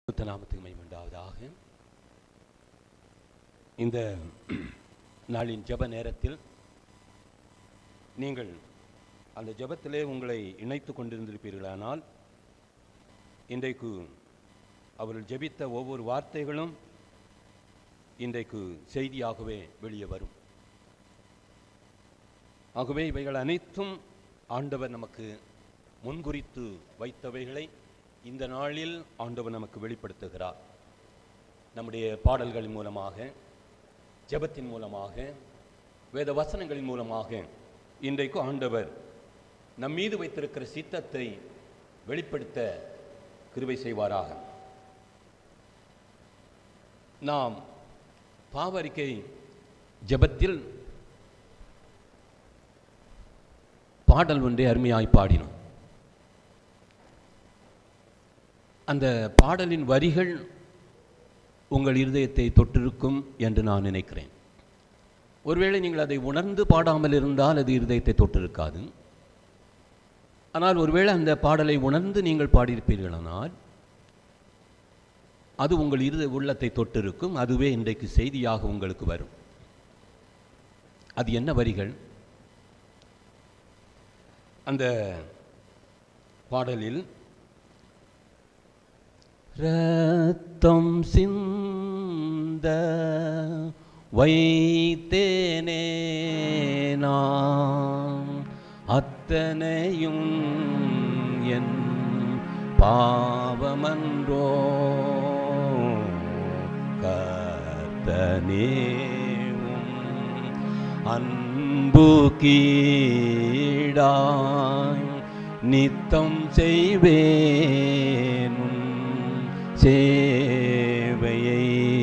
பரிசுத்த நாமத்துக்கு மைமண்டாவதாக இந்த நாளின் ஜெப நேரத்தில் நீங்கள் அந்த ஜெபத்திலே உங்களை இணைத்து கொண்டிருந்திருப்பீர்களானால் இன்றைக்கு அவர்கள் ஜெபித்த ஒவ்வொரு வார்த்தைகளும் இன்றைக்கு செய்தியாகவே வெளியே வரும் ஆகவே இவைகள் அனைத்தும் ஆண்டவர் நமக்கு முன்குறித்து வைத்தவைகளை இந்த நாளில் ஆண்டவர் நமக்கு வெளிப்படுத்துகிறார் நம்முடைய பாடல்களின் மூலமாக ஜெபத்தின் மூலமாக வேத வசனங்களின் மூலமாக இன்றைக்கு ஆண்டவர் நம் மீது வைத்திருக்கிற சித்தத்தை வெளிப்படுத்த கிருபை செய்வாராக நாம் பாவரிக்கை ஜெபத்தில் பாடல் ஒன்றை அருமையாய் பாடினோம் அந்த பாடலின் வரிகள் உங்கள் இருதயத்தை தொட்டிருக்கும் என்று நான் நினைக்கிறேன் ஒருவேளை நீங்கள் அதை உணர்ந்து பாடாமல் இருந்தால் அது இருதயத்தை தொட்டிருக்காது ஆனால் ஒருவேளை அந்த பாடலை உணர்ந்து நீங்கள் பாடியிருப்பீர்களானால் அது உங்கள் இருத உள்ளத்தை தொட்டிருக்கும் அதுவே இன்றைக்கு செய்தியாக உங்களுக்கு வரும் அது என்ன வரிகள் அந்த பாடலில் ரத்தம் சிந்த வைத்தேனே நான் அத்தனையும் என் பாவமன்றோ கர்த்தனேவும் அன்பு கீடாய் நித்தம் செய்வேனும் சேவையை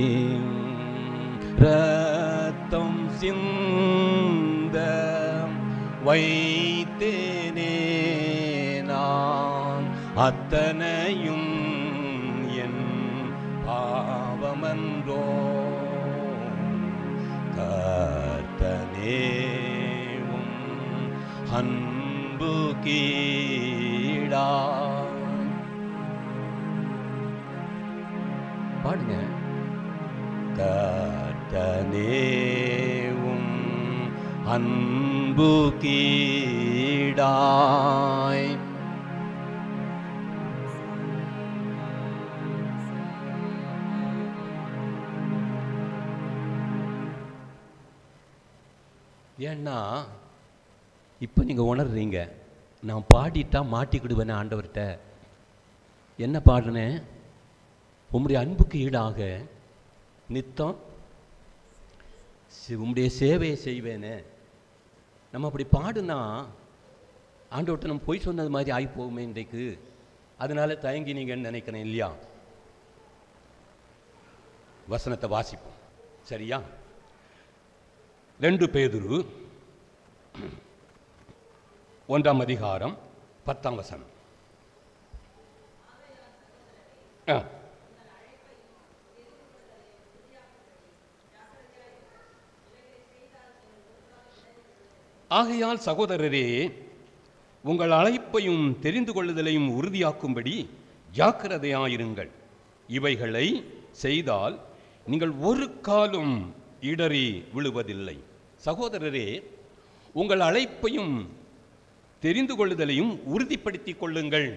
ரத்தம் சிந்த வைத்தேனே நான் அத்தனையும் என் பாவமன்றோ கர்த்தனேவும் அன்பு கீடா பாடுங்க கர்த்தனேவும் அன்பு கீடாய் ஏன்னா இப்போ நீங்கள் உணர்றீங்க நான் பாடிட்டா மாட்டிக்கிடுவேனே ஆண்டவர்கிட்ட என்ன பாடுனேன் உம்முடைய அன்புக்கு ஈடாக நித்தம் சி- உம்முடைய சேவையை செய்வேனே நம்ம அப்படி பாடுனா ஆண்டவர்கிட்ட நம்ம பொய் சொன்னது மாதிரி ஆகி போகுமே இன்றைக்கு அதனால தயங்கினீங்கன்னு நினைக்கிறேன் இல்லையா வசனத்தை வாசிப்போம் சரியா ரெண்டு பேதுரு ஒன்றாம் அதிகாரம் பத்தாம் வசனம் ஆ ஆகையால் சகோதரரே உங்கள் அழைப்பையும் தெரிந்து கொள்ளுதலையும் உறுதியாக்கும்படி ஜாக்கிரதையாயிருங்கள் இவைகளை செய்தால் நீங்கள் ஒரு காலும் இடறி விழுவதில்லை சகோதரரே உங்கள் அழைப்பையும் தெரிந்து கொள்ளுதலையும் உறுதிப்படுத்திக் கொள்ளுங்கள்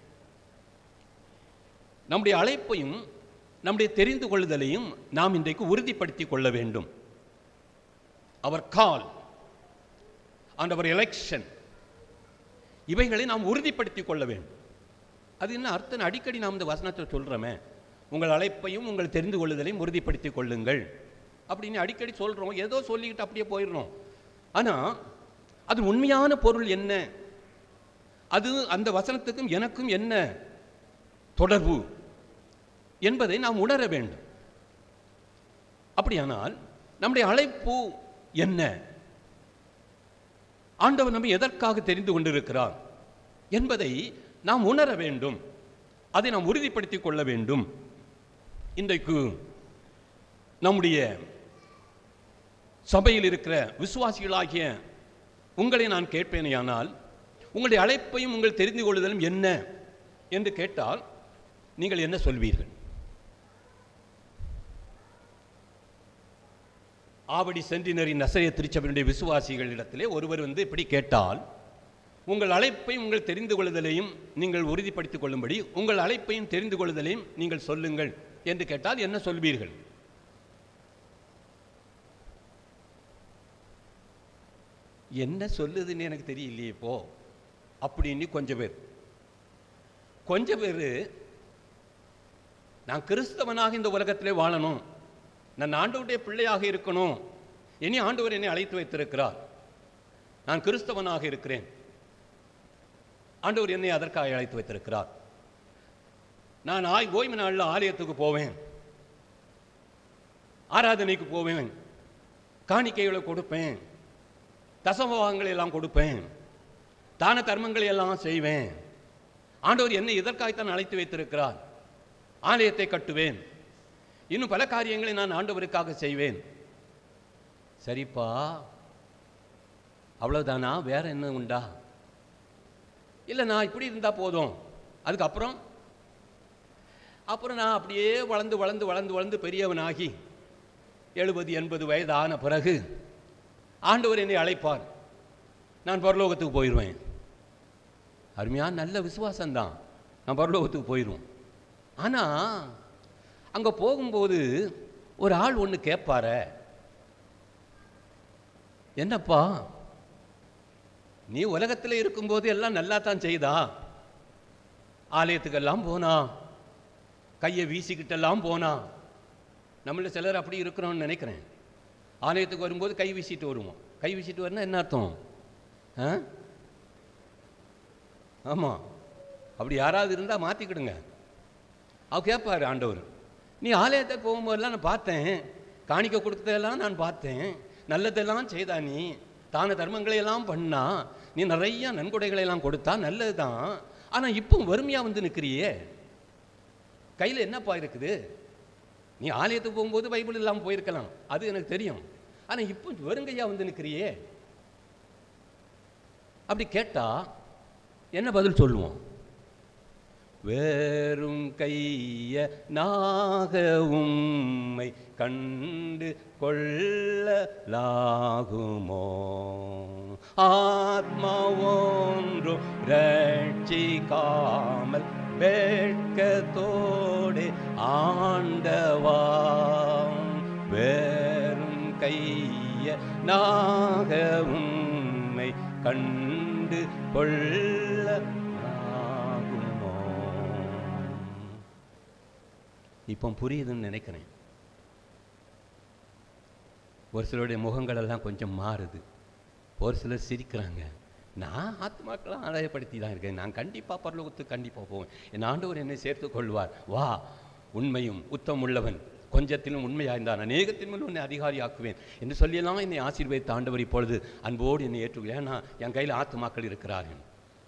நம்முடைய அழைப்பையும் நம்முடைய தெரிந்து கொள்ளுதலையும் நாம் இன்றைக்கு உறுதிப்படுத்திக் கொள்ள வேண்டும் அவர் கால் and our election இவைகளை நாம் உறுதிப்படுத்திக் கொள்ள வேண்டும் அது என்ன அர்த்தம் அடிக்கடி நாம் இந்த வசனத்தை சொல்கிறோமே உங்கள் அழைப்பையும் உங்கள் தெரிந்து கொள்ளுதலையும் உறுதிப்படுத்திக் கொள்ளுங்கள் அப்படின்னு அடிக்கடி சொல்கிறோம் ஏதோ சொல்லிக்கிட்டு அப்படியே போயிடுறோம் ஆனால் அது உண்மையான பொருள் என்ன அது அந்த வசனத்துக்கும் எனக்கும் என்ன தொடர்பு என்பதை நாம் உணர வேண்டும் அப்படியானால் நம்முடைய அழைப்பு என்ன ஆண்டவர் நம்மை எதற்காக தெரிந்து கொண்டிருக்கிறார் என்பதை நாம் உணர வேண்டும் அதை நாம் உறுதிப்படுத்திக் கொள்ள வேண்டும் இன்றைக்கு நம்முடைய சபையில் இருக்கிற விசுவாசிகளாகிய உங்களை நான் கேட்பேனேயானால் உங்களுடைய அழைப்பையும் உங்கள் தெரிந்து கொள்ளுதலும் என்ன என்று கேட்டால் நீங்கள் என்ன சொல்வீர்கள் ஆவடி சென்றினரின் நசைய திருச்சபையினுடைய விசுவாசிகளிடத்திலே ஒருவர் வந்து இப்படி கேட்டால் உங்கள் அழைப்பை உங்கள் தெரிந்து கொள்ளுதலையும் நீங்கள் உறுதிப்படுத்திக் கொள்ளும்படி உங்கள் அழைப்பையும் தெரிந்து கொள்ளுதலையும் நீங்கள் சொல்லுங்கள் என்று கேட்டால் என்ன சொல்வீர்கள் என்ன சொல்லுதுன்னு எனக்கு தெரியலையே இப்போ அப்படின்னு கொஞ்சம் பேர் கொஞ்சம் பேர் நான் கிறிஸ்தவனாக இந்த உலகத்திலே வாழணும் நான் ஆண்டவருடைய பிள்ளையாக இருக்கணும் இனி ஆண்டவர் என்னை அழைத்து வைத்திருக்கிறார் நான் கிறிஸ்தவனாக இருக்கிறேன் ஆண்டவர் என்னை அதற்காக அழைத்து வைத்திருக்கிறார் நான் ஆய் ஓய்வு நாளில் ஆலயத்துக்கு போவேன் ஆராதனைக்கு போவேன் காணிக்கைகளை கொடுப்பேன் தசமபாகங்களை எல்லாம் கொடுப்பேன் தான தர்மங்களை எல்லாம் செய்வேன் ஆண்டவர் என்னை இதற்காகத்தான் அழைத்து வைத்திருக்கிறார் ஆலயத்தை கட்டுவேன் இன்னும் பல காரியங்களை நான் ஆண்டவருக்காக செய்வேன் சரிப்பா அவ்வளவுதானா வேற என்ன உண்டா இல்லை நான் இப்படி இருந்தா போதும் அதுக்கப்புறம் அப்புறம் நான் அப்படியே வளர்ந்து வளர்ந்து வளர்ந்து வளர்ந்து பெரியவனாகி எழுபது எண்பது வயதான பிறகு ஆண்டவர் என்னை அழைப்பார் நான் பரலோகத்துக்கு போயிடுவேன் அருமையான நல்ல விசுவாசம்தான் நான் பரலோகத்துக்கு போயிடுவோம் ஆனால் அங்கே போகும்போது ஒரு ஆள் ஒன்று கேட்பார என்னப்பா நீ உலகத்தில் இருக்கும்போது எல்லாம் நல்லா தான் செய்தா ஆலயத்துக்கெல்லாம் போனா கையை வீசிக்கிட்டெல்லாம் போனா நம்மள சிலர் அப்படி இருக்கிறோம்னு நினைக்கிறேன் ஆலயத்துக்கு வரும்போது கை வீசிட்டு வருவோம் கை வீசிட்டு வரனா என்ன அர்த்தம் ஆ ஆமாம் அப்படி யாராவது இருந்தால் மாற்றிக்கிடுங்க அவ கேட்பாரு ஆண்டவர் நீ ஆலயத்தை போகும்போதெல்லாம் நான் பார்த்தேன் காணிக்க கொடுத்ததெல்லாம் நான் பார்த்தேன் நல்லதெல்லாம் செய்தா நீ தான தர்மங்களை எல்லாம் பண்ணா நீ நிறைய நன்கொடைகளை எல்லாம் கொடுத்தா நல்லது தான் ஆனால் இப்போ வறுமையாக வந்து நிற்கிறியே கையில் என்னப்பா இருக்குது நீ ஆலயத்துக்கு போகும்போது பைபிள் இல்லாமல் போயிருக்கலாம் அது எனக்கு தெரியும் ஆனால் இப்போ வெறுங்கையா வந்து நிற்கிறியே அப்படி கேட்டா என்ன பதில் சொல்லுவோம் வேறும் கைய நாக உம்மை கண்டு கொள்ளலாகுமோ ஆத்மா ஒன்றும் ரட்சிக்காமல் வேட்கத்தோடு ஆண்டவா வேறும் கைய நாக உம்மை கண்டு கொள்ள ஆகுமோ இப்போ புரியுதுன்னு நினைக்கிறேன் ஒரு சிலருடைய முகங்கள் எல்லாம் கொஞ்சம் மாறுது ஒரு சிலர் சிரிக்கிறாங்க நான் ஆத்மாக்கெல்லாம் ஆதாயப்படுத்தி தான் இருக்கேன் நான் கண்டிப்பாக பரலோகத்துக்கு கண்டிப்பாக போவேன் என் ஆண்டவர் என்னை சேர்த்துக் கொள்வார் வா உண்மையும் உத்தம் உள்ளவன் கொஞ்சத்திலும் உண்மையாக இருந்தான் அநேகத்தின் மேல் உன்னை அதிகாரி ஆக்குவேன் என்று சொல்லியெல்லாம் என்னை ஆசீர்வதித்த ஆண்டவர் இப்பொழுது அன்போடு என்னை ஏற்று ஏன்னா என் கையில் ஆத்துமாக்கள் இருக்கிறார்கள்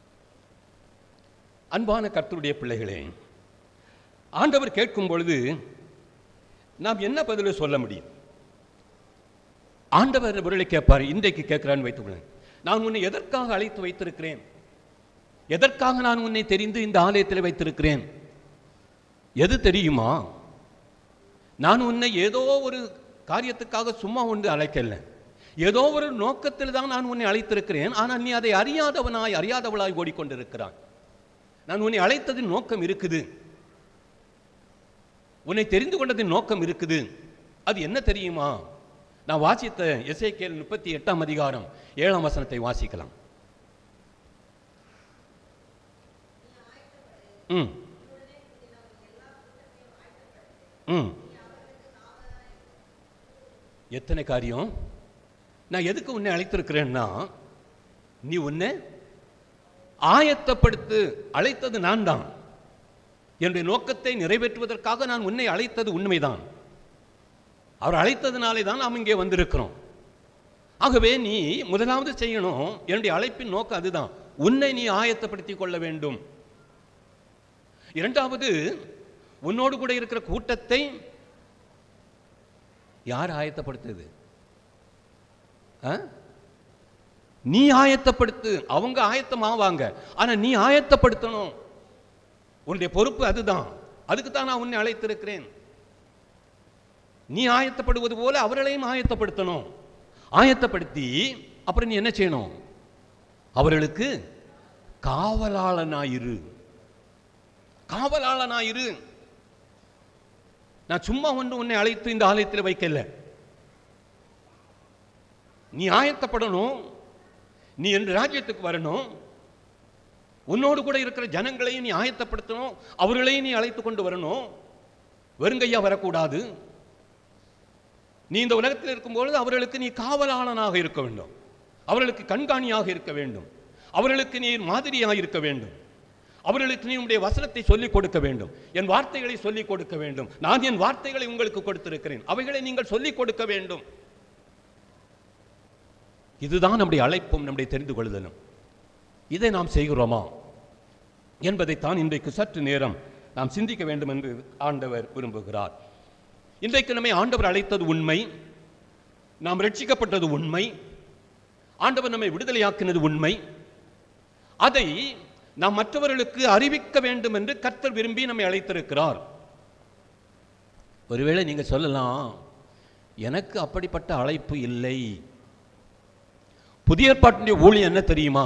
அன்பான கர்த்தருடைய பிள்ளைகளே ஆண்டவர் கேட்கும் பொழுது நாம் என்ன பதிலை சொல்ல முடியும் ஆண்டவர் பொருளை கேட்பார் இன்றைக்கு கேட்கிறான்னு வைத்துக்கொள்ளுங்க நான் உன்னை எதற்காக அழைத்து வைத்திருக்கிறேன் எதற்காக நான் உன்னை தெரிந்து இந்த ஆலயத்தில் வைத்திருக்கிறேன் எது தெரியுமா நான் உன்னை ஏதோ ஒரு காரியத்துக்காக சும்மா ஒன்று அழைக்கல ஏதோ ஒரு நோக்கத்தில் தான் நான் உன்னை அழைத்திருக்கிறேன் ஆனால் நீ அதை அறியாதவனாய் அறியாதவளாய் ஓடிக்கொண்டிருக்கிறான் நான் உன்னை அழைத்ததின் நோக்கம் இருக்குது உன்னை தெரிந்து கொண்டதின் நோக்கம் இருக்குது அது என்ன தெரியுமா நான் வாசித்த எசேக்கியேல் முப்பத்தி எட்டாம் அதிகாரம் ஏழாம் வசனத்தை வாசிக்கலாம் ம் ம் எத்தனை காரியம் நான் எதுக்கு உன்னை அழைத்திருக்கிறேன்னா நீ உன்னை ஆயத்தப்படுத்து அழைத்தது நான் தான் என்னுடைய நோக்கத்தை நிறைவேற்றுவதற்காக நான் உன்னை அழைத்தது உண்மைதான் அவர் அழைத்ததுனாலே தான் நாம் இங்கே வந்திருக்கிறோம் ஆகவே நீ முதலாவது செய்யணும் என்னுடைய அழைப்பின் நோக்கம் அதுதான் உன்னை நீ ஆயத்தப்படுத்திக் கொள்ள வேண்டும் இரண்டாவது உன்னோடு கூட இருக்கிற கூட்டத்தை யார் ஆயத்தப்படுத்துது ஆ? நீ ஆயத்தப்படுத்து அவங்க ஆயத்தமாவாங்க ஆனா நீ ஆயத்தப்படுத்தணும் உன்னுடைய பொறுப்பு அதுதான் அதுக்கு தான் நான் உன்னை அழைத்திருக்கிறேன் நீ ஆயத்தப்படுவது போல அவர்களையும் ஆயத்தப்படுத்தணும் ஆயத்தப்படுத்தி அப்புறம் நீ என்ன செய்யணும் அவர்களுக்கு காவலாளனாயிரு காவலாளனாயிரு நான் சும்மா ஒன்று உன்னை அழைத்து இந்த ஆலயத்தில் வைக்கல நீ ஆயத்தப்படணும் நீ என் ராஜ்யத்துக்கு வரணும் உன்னோடு கூட இருக்கிற ஜனங்களையும் நீ ஆயத்தப்படுத்தணும் அவர்களையும் நீ அழைத்து கொண்டு வரணும் வெறுங்கையா வரக்கூடாது நீ இந்த உலகத்தில் இருக்கும்பொழுது அவர்களுக்கு நீ காவலாளனாக இருக்க வேண்டும் அவர்களுக்கு கண்காணியாக இருக்க வேண்டும் அவர்களுக்கு நீ மாதிரியாக இருக்க வேண்டும் அவர்களுக்கு நீ உடைய வசனத்தை சொல்லிக் கொடுக்க வேண்டும் என் வார்த்தைகளை சொல்லிக் கொடுக்க வேண்டும் நான் என் வார்த்தைகளை உங்களுக்கு கொடுத்திருக்கிறேன் அவைகளை நீங்கள் சொல்லிக் கொடுக்க வேண்டும் இதுதான் நம்முடைய அழைப்பும் நம்முடைய தெரிந்து கொள்ளுதலும் இதை நாம் செய்கிறோமா என்பதைத்தான் இன்றைக்கு சற்று நேரம் நாம் சிந்திக்க வேண்டும் என்று ஆண்டவர் விரும்புகிறார் இன்றைக்கு நம்மை ஆண்டவர் அழைத்தது உண்மை நாம் ரட்சிக்கப்பட்டது உண்மை ஆண்டவர் நம்மை விடுதலையாக்கினது உண்மை அதை நாம் மற்றவர்களுக்கு அறிவிக்க வேண்டும் என்று கர்த்தர் விரும்பி நம்மை அழைத்திருக்கிறார் ஒருவேளை நீங்க சொல்லலாம் எனக்கு அப்படிப்பட்ட அழைப்பு இல்லை புதிய ஏற்பாட்டினுடைய ஊழியம் என்ன தெரியுமா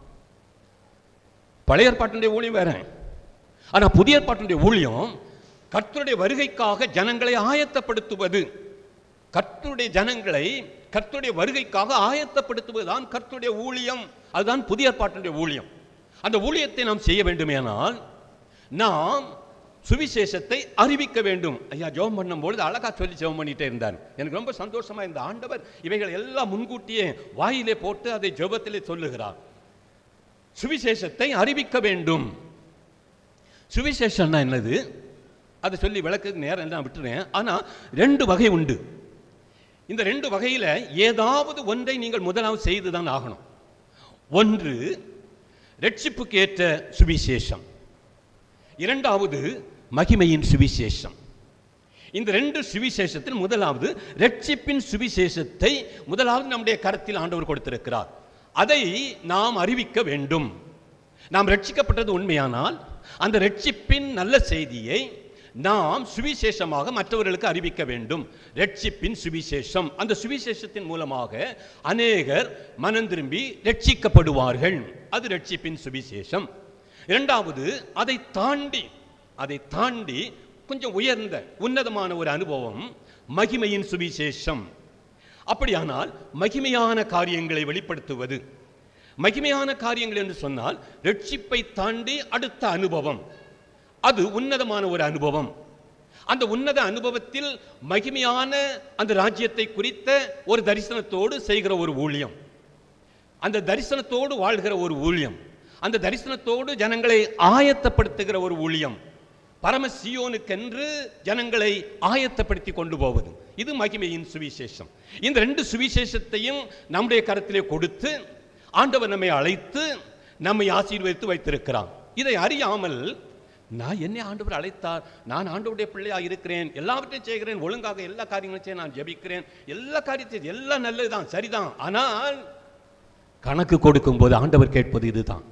பழைய ஏற்பாட்டினுடைய ஊழியம் வேற ஆனா புதிய ஏற்பாட்டினுடைய ஊழியம் கர்த்தருடைய வருகைக்காக ஜனங்களை ஆயத்தப்படுத்துவது கர்த்தருடைய ஜனங்களை கர்த்தருடைய வருகைக்காக ஆயத்தப்படுத்துவதுதான் கர்த்தருடைய ஊழியம் அதுதான் புதிய ஏற்பாட்டினுடைய ஊழியம் அந்த ஊழியத்தை நாம் செய்ய வேண்டுமேனால் நாம் சுவிசேஷத்தை அறிவிக்க வேண்டும் ஐயா ஜெபம் பண்ணும்பொழுது அழகா சொல்லி ஜெபம் பண்ணிட்டே இருந்தார் எனக்கு ரொம்ப சந்தோஷமா இந்த ஆண்டவர் இவைகள் எல்லாம் முன்கூட்டியே வாயிலே போட்டு அதை ஜெபத்திலே சொல்லுகிறார் சுவிசேஷத்தை அறிவிக்க வேண்டும் சுவிசேஷம்னா என்னது அதை சொல்லி விளக்கு நேரம் நான் விட்டுறேன் ஆனா ரெண்டு வகை உண்டு இந்த ரெண்டு வகையில ஏதாவது ஒன்றை நீங்கள் முதலாவது செய்துதான் ஆகணும் ஒன்று ரட்சிப்புக்கு ஏற்ற சுவிசேஷம் இரண்டாவது மகிமையின் சுவிசேஷம் இந்த ரெண்டு சுவிசேஷத்தில் முதலாவது ரட்சிப்பின் சுவிசேஷத்தை முதலாவது நம்முடைய கரத்தில் ஆண்டவர் கொடுத்திருக்கிறார் அதை நாம் அறிவிக்க வேண்டும் நாம் ரட்சிக்கப்பட்டது உண்மையானால் அந்த ரட்சிப்பின் நல்ல செய்தியை நாம் சுவிசேஷமாக மற்றவர்களுக்கு அறிவிக்க வேண்டும் ரட்சிப்பின் சுவிசேஷம் அந்த சுவிசேஷத்தின் மூலமாக அநேகர் மனம் திரும்பி ரட்சிக்கப்படுவார்கள் அது ரட்சிப்பின் சுவிசேஷம் இரண்டாவது அதை தாண்டி அதை தாண்டி கொஞ்சம் உயர்ந்த உன்னதமான ஒரு அனுபவம் மகிமையின் சுவிசேஷம் அப்படியானால் மகிமையான காரியங்களை வெளிப்படுத்துவது மகிமையான காரியங்கள் என்று சொன்னால் ரட்சிப்பை தாண்டி அடுத்த அனுபவம் அது உன்னதமான ஒரு அனுபவம் அந்த உன்னத அனுபவத்தில் மகிமையான அந்த ராஜ்யத்தை குறித்த ஒரு தரிசனத்தோடு செய்கிற ஒரு ஊழியம் அந்த தரிசனத்தோடு வாழ்கிற ஒரு ஊழியம் அந்த தரிசனத்தோடு ஜனங்களை ஆயத்தப்படுத்துகிற ஒரு ஊழியம் பரம சியோனுக்கென்று ஜனங்களை ஆயத்தப்படுத்தி கொண்டு போவது இது மகிமையின் சுவிசேஷம் இந்த ரெண்டு சுவிசேஷத்தையும் நம்முடைய கரத்திலே கொடுத்து ஆண்டவர் நம்மை அழைத்து நம்மை ஆசீர்வதித்து வைத்திருக்கிறான் இதை அறியாமல் நான் என்னை ஆண்டவர் அழைத்தார் நான் ஆண்டவருடைய பிள்ளையா இருக்கிறேன் எல்லாவற்றையும் செய்கிறேன் ஒழுங்காக எல்லா காரியங்களும் செய்ய நான் ஜெபிக்கிறேன் எல்லா காரியத்தையும் எல்லாம் நல்லதுதான் சரிதான் ஆனால் கணக்கு கொடுக்கும் போது ஆண்டவர் கேட்பது இதுதான்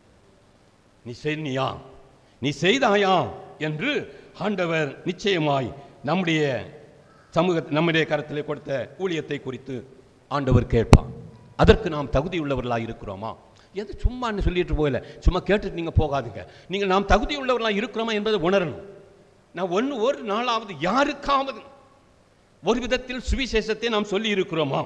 நீ செய்னியா நீ செய்தாயா என்று ஆண்டவர் நிச்சயமாய் நம்முடைய சமூக நம்முடைய கரத்திலே கொடுத்த ஊழியத்தை குறித்து ஆண்டவர் கேட்பான் அதற்கு நாம் தகுதி உள்ளவர்களாக இருக்கிறோமா எது சும்மான்னு சொல்லிட்டு போகல சும்மா கேட்டுட்டு நீங்கள் போகாதீங்க நீங்கள் நாம் தகுதி உள்ளவர்களாக இருக்கிறோமா என்பதை உணரணும் நான் ஒன்று ஒரு நாளாவது யாருக்காவது ஒரு விதத்தில் சுவிசேஷத்தை நாம் சொல்லி இருக்கிறோமா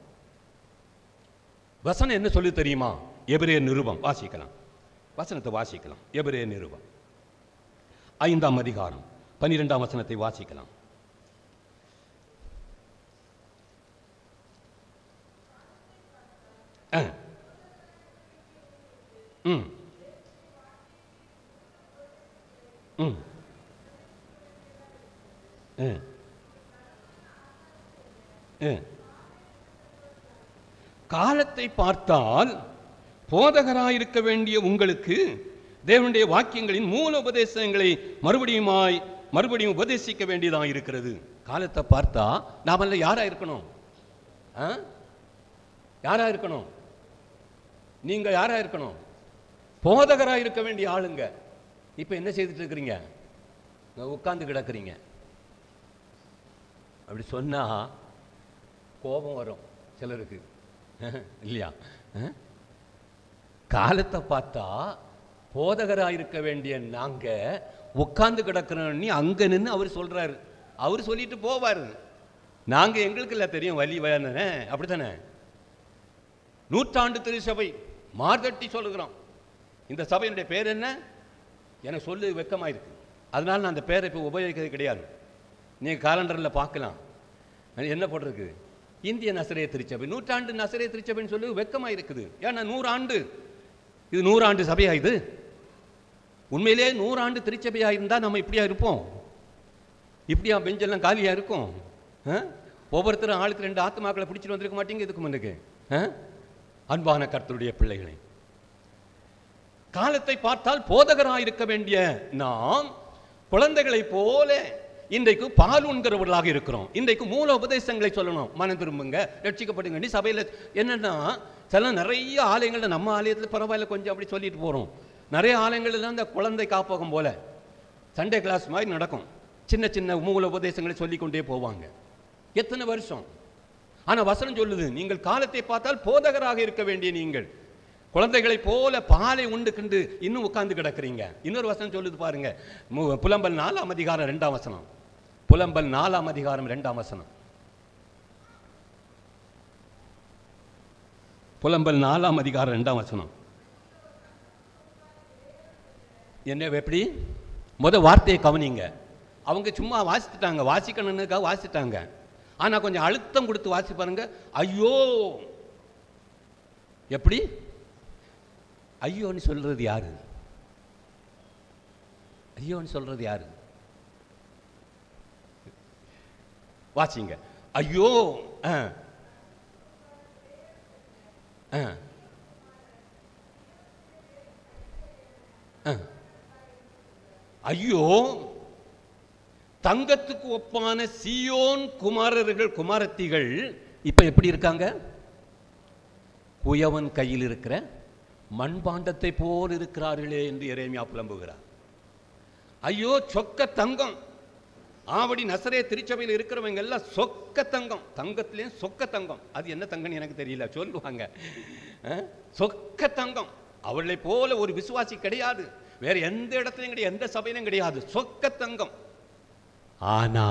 வசனம் என்ன சொல்லி தெரியுமா எபிரே நிருபம் வாசிக்கலாம் வசனத்தை வாசிக்கலாம் எபிரே நிருபம் ஐந்தாம் அதிகாரம் பன்னிரெண்டாம் வசனத்தை வாசிக்கலாம் ஆ. ம் ம் ஆ. ஆ. காலத்தை பார்த்தால் போதகராயிருக்க வேண்டிய உங்களுக்கு தேவனுடைய வாக்கியங்களின் மூல உபதேசங்களை மறுபடியுமாய் மறுபடியும் உபதேசிக்க வேண்டியதாக இருக்கிறது காலத்தை பார்த்தா நாமல்ல யாரா இருக்கணும் ஆ? யாரா இருக்கணும் நீங்க யாரா இருக்கணும் போதகரா இருக்க வேண்டிய ஆளுங்க இப்ப என்ன செய்துட்டு இருக்கிறீங்க உட்கார்ந்து கிடக்குறீங்க அப்படி சொன்னா கோபம் வரும் சிலருக்கு இல்லையா அஹ்? காலத்தை பார்த்தா போதகராக இருக்க வேண்டிய நாங்க உட்கார்ந்து கிடக்கிறோன்னு அங்க நின்று அவர் சொல்றாரு அவர் சொல்லிட்டு போவார் நாங்க எங்களுக்கு இல்லை தெரியும் வலி வேணே அப்படித்தானே நூற்றாண்டு திருச்சபை மார்தட்டி சொல்லுகிறோம் இந்த சபையினுடைய பேர் என்ன எனக்கு சொல்லு வெக்கமாக இருக்கு அதனால நான் அந்த பேரை இப்போ உபயோகிக்கிறது கிடையாது நீங்கள் காலண்டரில் பார்க்கலாம் அது என்ன போட்டிருக்கு இந்திய நசரே திருச்சபை நூற்றாண்டு நசரே திருச்சபைன்னு சொல்லி வெக்கமாக இருக்குது ஏன்னா நூறாண்டு இது நூறாண்டு சபையா இது உண்மையிலேயே நூறாண்டு திருச்சபையா இருந்தால் நம்ம இப்படியா இருப்போம் இப்படியா பெஞ்செல்லாம் காலியா இருக்கும் ஆ? ஒவ்வொருத்தரும் ஆளுக்கு ரெண்டு ஆத்துமாக்களை பிடிச்சிட்டு வந்திருக்க மாட்டீங்க இதுக்கு முன்னுக்கு ஆ? அன்பான கர்த்தருடைய பிள்ளைகளை காலத்தை பார்த்தால் போதகராக இருக்க வேண்டிய நாம் குழந்தைகளைப் போல இன்றைக்கு பால் உண்கிறவர்களாக இருக்கிறோம் இன்றைக்கு மூல உபதேசங்களை சொல்லணும் மனம் திரும்புங்க ரட்சிக்கப்படுங்க நீ சபையில் என்னன்னா சில நிறைய ஆலயங்கள்ல நம்ம ஆலயத்தில் பரவாயில்ல கொஞ்சம் அப்படி சொல்லிட்டு போகிறோம் நிறைய ஆலயங்கள்ல அந்த குழந்தை காப்பகம் போல சண்டே கிளாஸ் மாதிரி நடக்கும் சின்ன சின்ன மூல உபதேசங்களை சொல்லிக்கொண்டே போவாங்க எத்தனை வருஷம் ஆனா வசனம் சொல்லுது நீங்கள் காலத்தை பார்த்தால் போதகராக இருக்க வேண்டிய நீங்கள் குழந்தைகளைப் போல பாலை உண்டு கண்டு இன்னும் உட்கார்ந்து கிடக்குறீங்க இன்னொரு வசனம் சொல்லுது பாருங்க மு- புலம்பல் நாலாம் அதிகாரம் ரெண்டாம் வசனம் புலம்பல் நாலாம் அதிகாரம் ரெண்டாம் வசனம் புலம்பல் நாலாம் அதிகாரம் ரெண்டாம் வசனம் என்ன எப்படி முத வார்த்தையை கவனிங்க அவங்க சும்மா வாசித்துட்டாங்க வாசிக்கணுன்னுக்காக வாசிட்டாங்க ஆனா கொஞ்சம் அழுத்தம் கொடுத்து வாசி பாருங்க ஐயோ எப்படி ஐயோன்னு சொல்றது யாரு ஐயோன்னு சொல்றது யாரு வாசிங்க ஐயோ ஆ. ஆ. ஆ. ஐயோ தங்கத்துக்கு ஒப்பான சியோன் குமாரர்கள் குமாரத்திகள் இப்ப எப்படி இருக்காங்க குயவன் கையில் இருக்கிற மண்பாண்டத்தை போல் இருக்கிறார்களே என்று எரேமியா புலம்புகிறார் ஐயோ சொக்க தங்கம் ஆவடி நசரே திருச்சபையில் இருக்கிறவங்க எல்லாம் சொக்க தங்கம் தங்கத்திலேயும் சொக்க தங்கம் அது என்ன தங்கம்னு எனக்கு தெரியல சொல்லுவாங்க அஹ், சொக்க தங்கம் அவளை போல ஒரு விசுவாசி கிடையாது வேற எந்த இடத்துலையும் கிடையாது எந்த சபையிலும் கிடையாது சொக்க தங்கம் ஆனா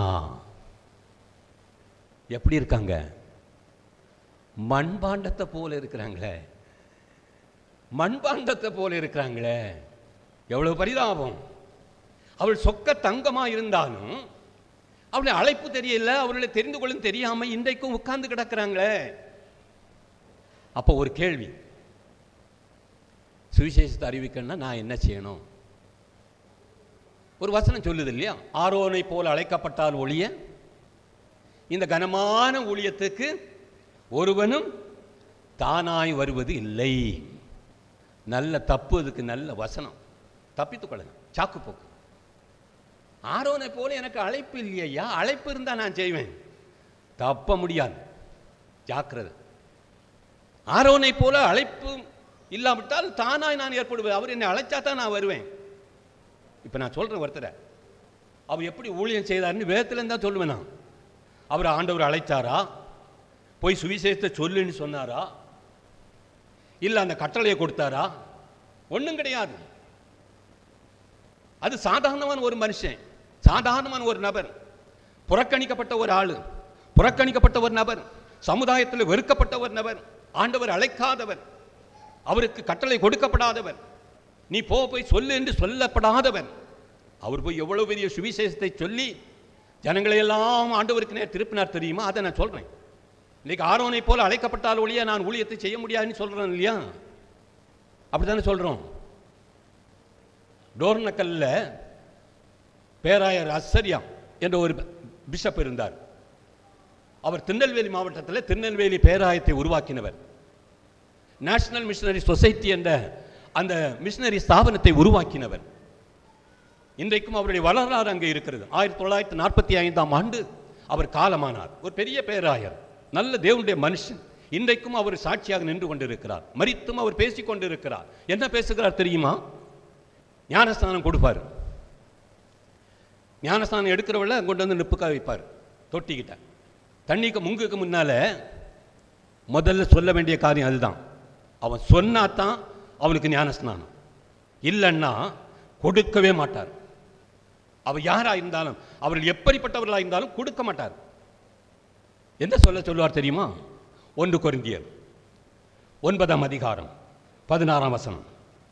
எப்படி இருக்காங்க மண்பாண்டத்தை போல இருக்கிறாங்களே மண்பாண்டத்தை போல இருக்கிறாங்களே எவ்வளவு பரிதாபம் அவள் சொக்க தங்கமா இருந்தாலும் அவளை அழைப்பு தெரியல அவர்களை தெரிந்து கொள்ளும் தெரியாம இன்றைக்கும் உட்கார்ந்து கிடக்குறாங்களே அப்போ ஒரு கேள்வி சுவிசேஷத்தை அறிவிக்கணும்னா நான் என்ன செய்யணும் ஒரு வசனம் சொல்லுது இல்லையா ஆரோனை போல அழைக்கப்பட்டால் ஒழிய இந்த கனமான ஊழியத்துக்கு ஒருவனும் தானாய் வருவது இல்லை நல்ல தப்பு அதுக்கு நல்ல வசனம் தப்பித்துக் கொள்ளணும் சாக்கு போக்கு ஆரோனை போல எனக்கு அழைப்பு இல்லையா அழைப்பு இருந்தா நான் செய்வேன் தப்ப முடியாது ஜாக்கிரதை ஆரோனை போல அழைப்பு இல்லாவிட்டால் தானாய் நான் ஏற்படுவேன் அவர் என்னை அழைச்சா தான் நான் வருவேன் இப்ப நான் சொல்றேன் ஒருத்தரை அவர் எப்படி ஊழியம் செய்தார்னு வேதத்துல தான் சொல்லுவேன் நான் அவர் ஆண்டவர் அழைத்தாரா போய் சுவிசேஷத்தை சொல்லுன்னு சொன்னாரா இல்ல அந்த கட்டளையை கொடுத்தாரா ஒண்ணும் கிடையாது அது சாதாரணமான ஒரு மனுஷன் சாதாரணமான ஒரு நபர் புறக்கணிக்கப்பட்ட ஒரு ஆளு புறக்கணிக்கப்பட்ட ஒரு நபர் சமுதாயத்தில் வெறுக்கப்பட்ட ஒரு நபர் ஆண்டவர் அழைக்காதவர் அவருக்கு கட்டளை கொடுக்கப்படாதவர் நீ போ போய் சொல்லு என்று சொல்லப்படாதவர் அவர் போய் எவ்வளவு பெரிய சுவிசேஷத்தை சொல்லி ஜனங்களை எல்லாம் ஆண்டவருக்கு நேர் திருப்பினார் தெரியுமா அதை நான் சொல்றேன் இன்னைக்கு ஆரோனை போல அழைக்கப்பட்டால் ஒழிய நான் ஊழியத்தை செய்ய முடியாதுன்னு சொல்றேன் இல்லையா அப்படித்தானே சொல்றோம் டோர்னக்கல்ல பேராயர் அசரியா என்ற ஒரு பிஷப் இருந்தார் அவர் திருநெல்வேலி மாவட்டத்தில் திருநெல்வேலி பேராயத்தை உருவாக்கினவர் நேஷனல் மிஷனரி சொசைட்டி என்ற அந்த மிஷனரி ஸ்தாபனத்தை உருவாக்கினவர் இன்றைக்கும் அவருடைய வரலாறு அங்கே இருக்கிறது ஆயிரத்தி தொள்ளாயிரத்தி நாற்பத்தி ஐந்தாம் ஆண்டு அவர் காலமானார் ஒரு பெரிய பேராயர் நல்ல தேவனுடைய மனுஷன் இன்றைக்கும் அவர் சாட்சியாக நின்று கொண்டிருக்கிறார் மரித்தும் அவர் பேசிக் கொண்டிருக்கிறார் என்ன பேசுகிறார் தெரியுமா ஞானஸ்தானம் கொடுப்பார் ஞானஸ்தானம் எடுக்கிறவள கொண்டு வந்து நிப்புக்கா வைப்பார் தொட்டிக்கிட்ட தண்ணிக்கு முங்குக்கு முன்னால முதல்ல சொல்ல வேண்டிய காரியம் அதுதான் அவன் சொன்னா தான் அவனுக்கு ஞானஸ்நானம் இல்லைன்னா கொடுக்கவே மாட்டார் அவர் யாரா இருந்தாலும் அவர்கள் எப்படிப்பட்டவர்களா இருந்தாலும் கொடுக்க மாட்டார் என்ன சொல்ல சொல்லுவார் தெரியுமா ஒன்று கொரிந்தியர் ஒன்பதாம் அதிகாரம் பதினாறாம் வசனம்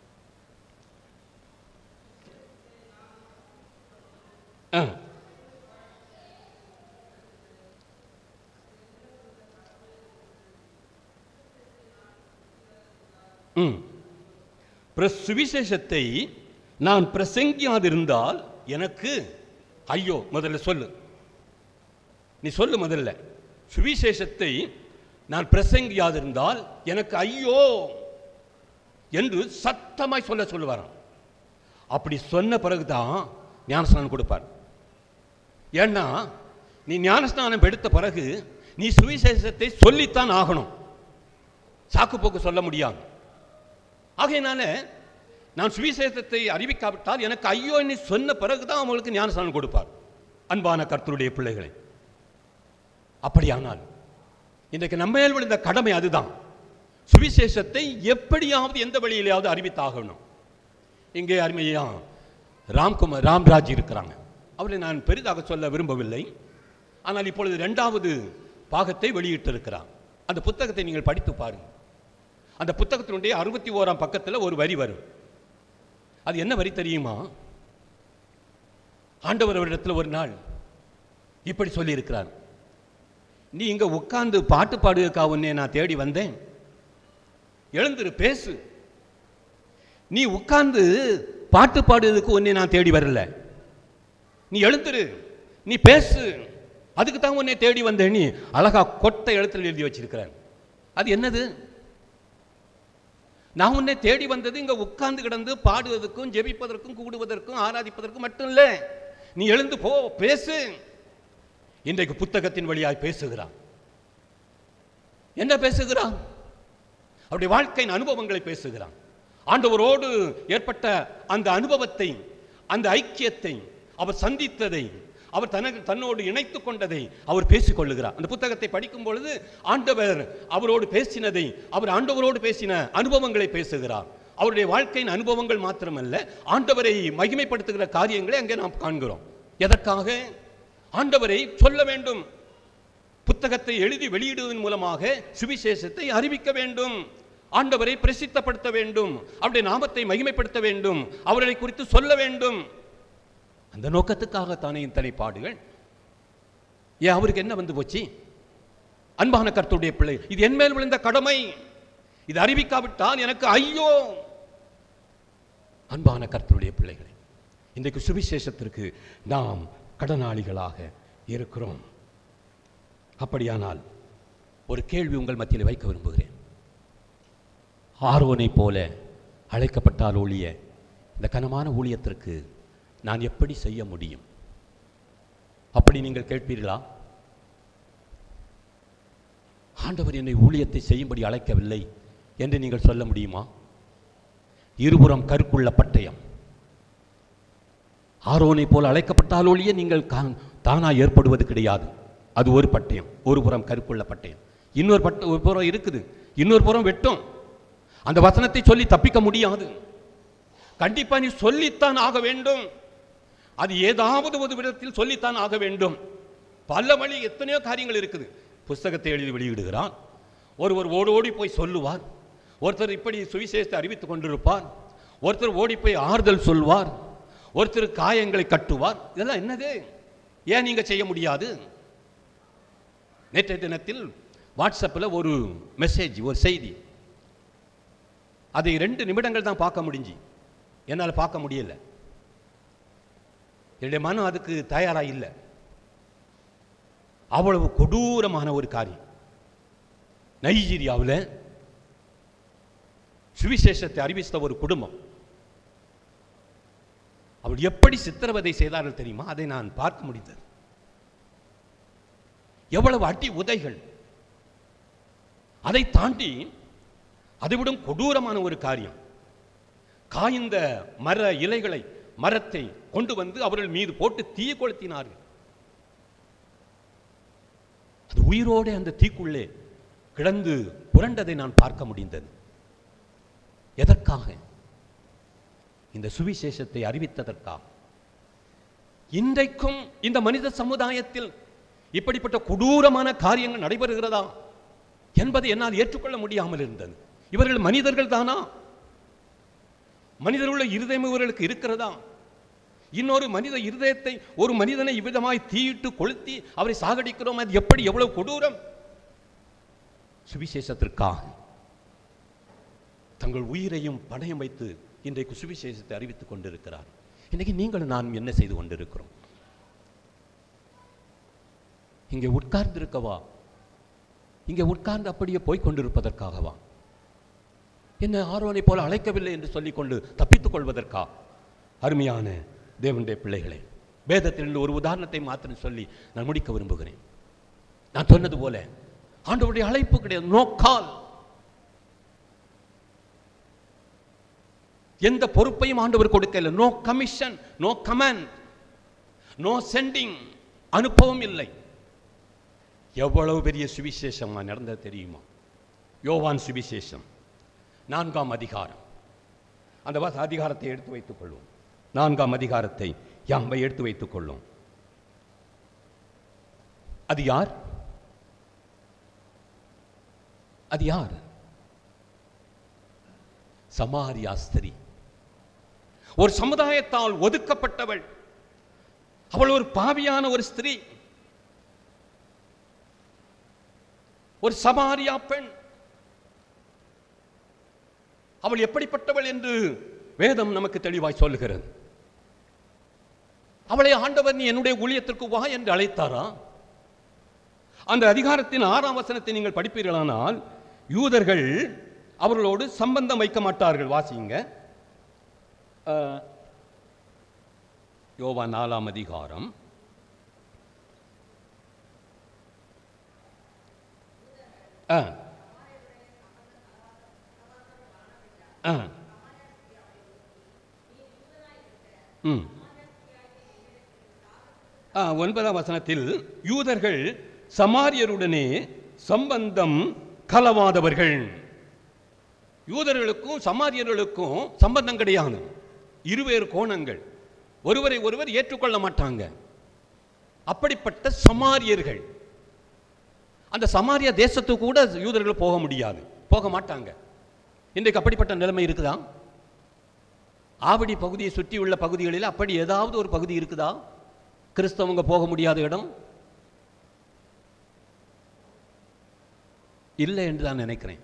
ஆ. ம் பிர- சுவிசேஷத்தை நான் பிரசங்கியாதிருந்தால் எனக்கு ஐயோ முதல்ல சொல்லு நீ சொல்லு முதல்ல சுவிசேஷத்தை நான் பிரசங்கியாதிருந்தால் எனக்கு ஐயோ என்று சத்தமாய் சொல்ல சொல்லுவாராம் அப்படி சொன்ன பிறகுதான் ஞானஸ்நானம் கொடுப்பார் ஏன்னா நீ ஞானஸ்நானம் எடுத்த பிறகு நீ சுவிசேஷத்தை சொல்லித்தான் ஆகணும் சாக்கு போக்கு சொல்ல முடியாது ஆகையினால நான் சுவிசேஷத்தை அறிவிக்காவிட்டால் எனக்கு ஐயோ நீ சொன்ன பிறகுதான் அவங்களுக்கு ஞானஸ்நானம் கொடுப்பார் அன்பான கர்த்தருடைய பிள்ளைகளை அப்படியானால் இன்றைக்கு நம்ம மேல் விழுந்த கடமை அதுதான் சுவிசேஷத்தை எப்படியாவது எந்த வழியிலாவது அறிவித்தாகணும் இங்கே அருமையா ராம்குமார் ராம்ராஜ் இருக்கிறாங்க அவரை நான் பெரிதாக சொல்ல விரும்பவில்லை ஆனால் இப்பொழுது இரண்டாவது பாகத்தை வெளியிட்டிருக்கிறார் அந்த புத்தகத்தை நீங்கள் படித்து பாருங்கள் அந்த புத்தகத்தினுடைய அறுபத்தி ஓராம் பக்கத்தில் ஒரு வரி வரும் அது என்ன வரி தெரியுமா ஆண்டவர் அவரிடத்தில் ஒரு நாள் இப்படி சொல்லியிருக்கிறார் நீ இங்க உட்கார்ந்து பாட்டு பாடுவதற்கா உன்னை நான் தேடி வந்தேன் எழுந்திரு பேசு நீ உட்கார்ந்து பாட்டு பாடுவதற்கு உன்னை நான் தேடி வரல நீ எழுந்திரு நீ பேசு அதுக்கு தான் உன்னை தேடி வந்தேன் நீ அழகா கொட்டை எழுத்துல எழுதி வச்சிருக்கிறேன் அது என்னது நான் உன்னை தேடி வந்தது இங்க உட்கார்ந்து கிடந்து பாடுவதற்கும் ஜெபிப்பதற்கும் கூடுவதற்கும் ஆராதிப்பதற்கும் மட்டும் இல்லை நீ எழுந்து போ பேசு இன்றைக்கு புத்தகத்தின் வழியாய் பேசுகிறான் என்ன பேசுகிறான் அவருடைய வாழ்க்கையின் அனுபவங்களை பேசுகிறான் ஆண்டவரோடு ஏற்பட்ட அந்த அனுபவத்தை அந்த ஐக்கியத்தை அவர் சந்தித்ததை அவர் தனக்கு தன்னோடு இணைத்துக் கொண்டதை அவர் பேசிக் கொள்ளுகிறார் அந்த புத்தகத்தை படிக்கும் பொழுது ஆண்டவர் அவரோடு பேசினதை அவர் ஆண்டவரோடு பேசின அனுபவங்களை பேசுகிறார் அவருடைய வாழ்க்கையின் அனுபவங்கள் மாத்திரமல்ல ஆண்டவரை மகிமைப்படுத்துகிற காரியங்களை அங்கே நாம் காண்கிறோம் எதற்காக ஆண்டவரை சொல்ல வேண்டும் புத்தகத்தை எழுதி வெளியிடுவதன் மூலமாக சுவிசேஷத்தை அறிவிக்க வேண்டும் ஆண்டவரை பிரசித்தப்படுத்த வேண்டும் அவருடைய நாமத்தை மகிமைப்படுத்த வேண்டும் அவரை குறித்து சொல்ல வேண்டும் அந்த நோக்கத்துக்காகத்தானே இத்தனை பாடுகள் ஏன் அவருக்கு என்ன வந்து போச்சு அன்பான கர்த்தருடைய பிள்ளை இது என் மேல் விழுந்த கடமை இது அறிவிக்காவிட்டால் எனக்கு ஐயோ அன்பான கர்த்தருடைய பிள்ளைகளை இன்றைக்கு சுவிசேஷத்திற்கு நாம் கடனாளிகளாக இருக்கிறோம் அப்படியானால் ஒரு கேள்வி உங்கள் மத்தியில் வைக்க விரும்புகிறேன் ஆரோனை போல அழைக்கப்பட்டால் ஒழிய இந்த கனமான ஊழியத்திற்கு நான் எப்படி செய்ய முடியும் அப்படி நீங்கள் கேட்பீர்களா ஆண்டவர் என்னை ஊழியத்தை செய்யும்படி அழைக்கவில்லை என்று நீங்கள் சொல்ல முடியுமா இருபுறம் கருக்குள்ள பட்டயம் ஆரோனை போல் அழைக்கப்பட்டால் ஒழிய நீங்கள் கா- தானா ஏற்படுவது கிடையாது அது ஒரு பட்டயம் ஒரு புறம் கருப்புள்ள பட்டயம் இன்னொரு பட்ட ஒரு புறம் இருக்குது இன்னொரு புறம் வெட்டும் அந்த வசனத்தை சொல்லி தப்பிக்க முடியாது கண்டிப்பா நீ சொல்லித்தான் ஆக வேண்டும் அது ஏதாவது ஒரு விதத்தில் சொல்லித்தான் ஆக வேண்டும் பல வழி எத்தனையோ காரியங்கள் இருக்குது புஸ்தகத்தை எழுதி வெளியிடுகிறான் ஒருவர் ஓடி ஓடி போய் சொல்லுவார் ஒருத்தர் இப்படி சுவிசேஷத்தை அறிவித்துக் கொண்டிருப்பார் ஒருத்தர் ஓடி போய் ஆறுதல் சொல்வார் ஒருத்தர் காயங்களை கட்டுவார் இதெல்லாம் என்னது ஏன் நீங்க செய்ய முடியாது நேற்றைய தினத்தில் வாட்ஸ்அப்பில் ஒரு மெசேஜ் ஒரு செய்தி அதை ரெண்டு நிமிடங்கள் தான் பார்க்க முடிஞ்சு என்னால் பார்க்க முடியல என்னுடைய மனம் அதுக்கு தயாரா இல்லை அவ்வளவு கொடூரமான ஒரு காரியம் நைஜீரியாவில் சுவிசேஷத்தை அறிவித்த ஒரு குடும்பம் அவர் எப்படி சித்திரவதை செய்தார்கள் தெரியுமா அதை நான் பார்க்க முடிந்தது எவ்வளவு அடி உதைகள் அதை தாண்டி அதைவிடும் கொடூரமான ஒரு காரியம் காய்ந்த மர இலைகளை மரத்தை கொண்டு வந்து அவர்கள் மீது போட்டு தீ கொளுத்தினார்கள் அது உயிரோடு அந்த தீக்குள்ளே கிடந்து புரண்டதை நான் பார்க்க முடிந்தது எதற்காக இந்த சுவிசேஷத்தை அறிவித்ததற்காக இன்றைக்கும் இந்த மனித சமுதாயத்தில் இப்படிப்பட்ட கொடூரமான காரியங்கள் நடைபெறுகிறதா என்பதை என்னால் ஏற்றுக்கொள்ள முடியாமல் இருந்தது இவர்கள் மனிதர்கள் தானா மனிதருள்ள இருதயம் இவர்களுக்கு இருக்கிறதா இன்னொரு மனித இருதயத்தை ஒரு மனிதனை இவ்விதமாய் தீயிட்டு கொளுத்தி அவரை சாகடிக்கிறோம் அது எப்படி எவ்வளவு கொடூரம் சுவிசேஷத்திற்காக தங்கள் உயிரையும் பணயம் வைத்து இன்றைக்கு சுவிசேஷத்தை அறிவித்துக் கொண்டிருக்கிறார் இன்னைக்கு நீங்கள் நான் என்ன செய்து கொண்டிருக்கிறோம் இங்கே உட்கார்ந்து இருக்கவா இங்கே உட்கார்ந்து அப்படியே போய் கொண்டிருப்பதற்காகவா என்ன ஆர்வனை போல அழைக்கவில்லை என்று சொல்லிக்கொண்டு தப்பித்துக் கொள்வதற்கா அருமையான தேவனுடைய பிள்ளைகளே வேதத்திலிருந்து ஒரு உதாரணத்தை மாத்திரம் சொல்லி நான் முடிக்க விரும்புகிறேன் நான் சொன்னது போல ஆண்டவருடைய அழைப்பு கிடையாது நோ கால் எந்த பொறுப்பையும் ஆண்டவர் கொடுக்கல no commission no command no sending அனுப்பவும் இல்லை எவ்வளவு பெரிய சுவிசேஷமா நடந்தது தெரியுமா யோவான் சுவிசேஷம் நான்காம் அதிகாரம் அந்த வச அதிகாரத்தை எடுத்து வைத்துக் கொள்வோம் நான்காம் அதிகாரத்தை யாம்பை எடுத்து வைத்துக் கொள்ளும் அது யார் அது யார் சமாரியா ஸ்திரீ ஒரு சமுதாயத்தால் ஒதுக்கப்பட்டவள் அவள் ஒரு பாவியான ஒரு ஸ்திரீ ஒரு சமாரியா பெண் அவள் எப்படிப்பட்டவள் என்று வேதம் நமக்கு தெளிவாய் சொல்லுகிறது அவளை ஆண்டவர் நீ என்னுடைய ஊழியத்திற்கு வா என்று அழைத்தாரா அந்த அதிகாரத்தின் ஆறாம் வசனத்தை நீங்கள் படிப்பீர்களானால் யூதர்கள் அவர்களோடு சம்பந்தம் வைக்க மாட்டார்கள் வாசிங்க அஹ், யோவா நாலாம் அதிகாரம் ஆ ஆ ம் ஆ, ஒன்பதாம் வசனத்தில் யூதர்கள் சமாரியருடனே சம்பந்தம் கலவாதவர்கள் யூதர்களுக்கும் சமாரியர்களுக்கும் சம்பந்தம் கிடையாது இருவேறு கோணங்கள் ஒருவரை ஒருவர் ஏற்றுக்கொள்ள மாட்டாங்க அப்படிப்பட்ட சமாரியர்கள் அந்த சமாரிய தேசத்துக்கு கூட யூதர்கள் போக முடியாது போக மாட்டாங்க இன்றைக்கு அப்படிப்பட்ட நிலைமை இருக்குதா ஆவடி பகுதியை சுற்றியுள்ள பகுதிகளில் அப்படி ஏதாவது ஒரு பகுதி இருக்குதா கிறிஸ்தவங்க போக முடியாத இடம் இல்லை என்று நான் நினைக்கிறேன்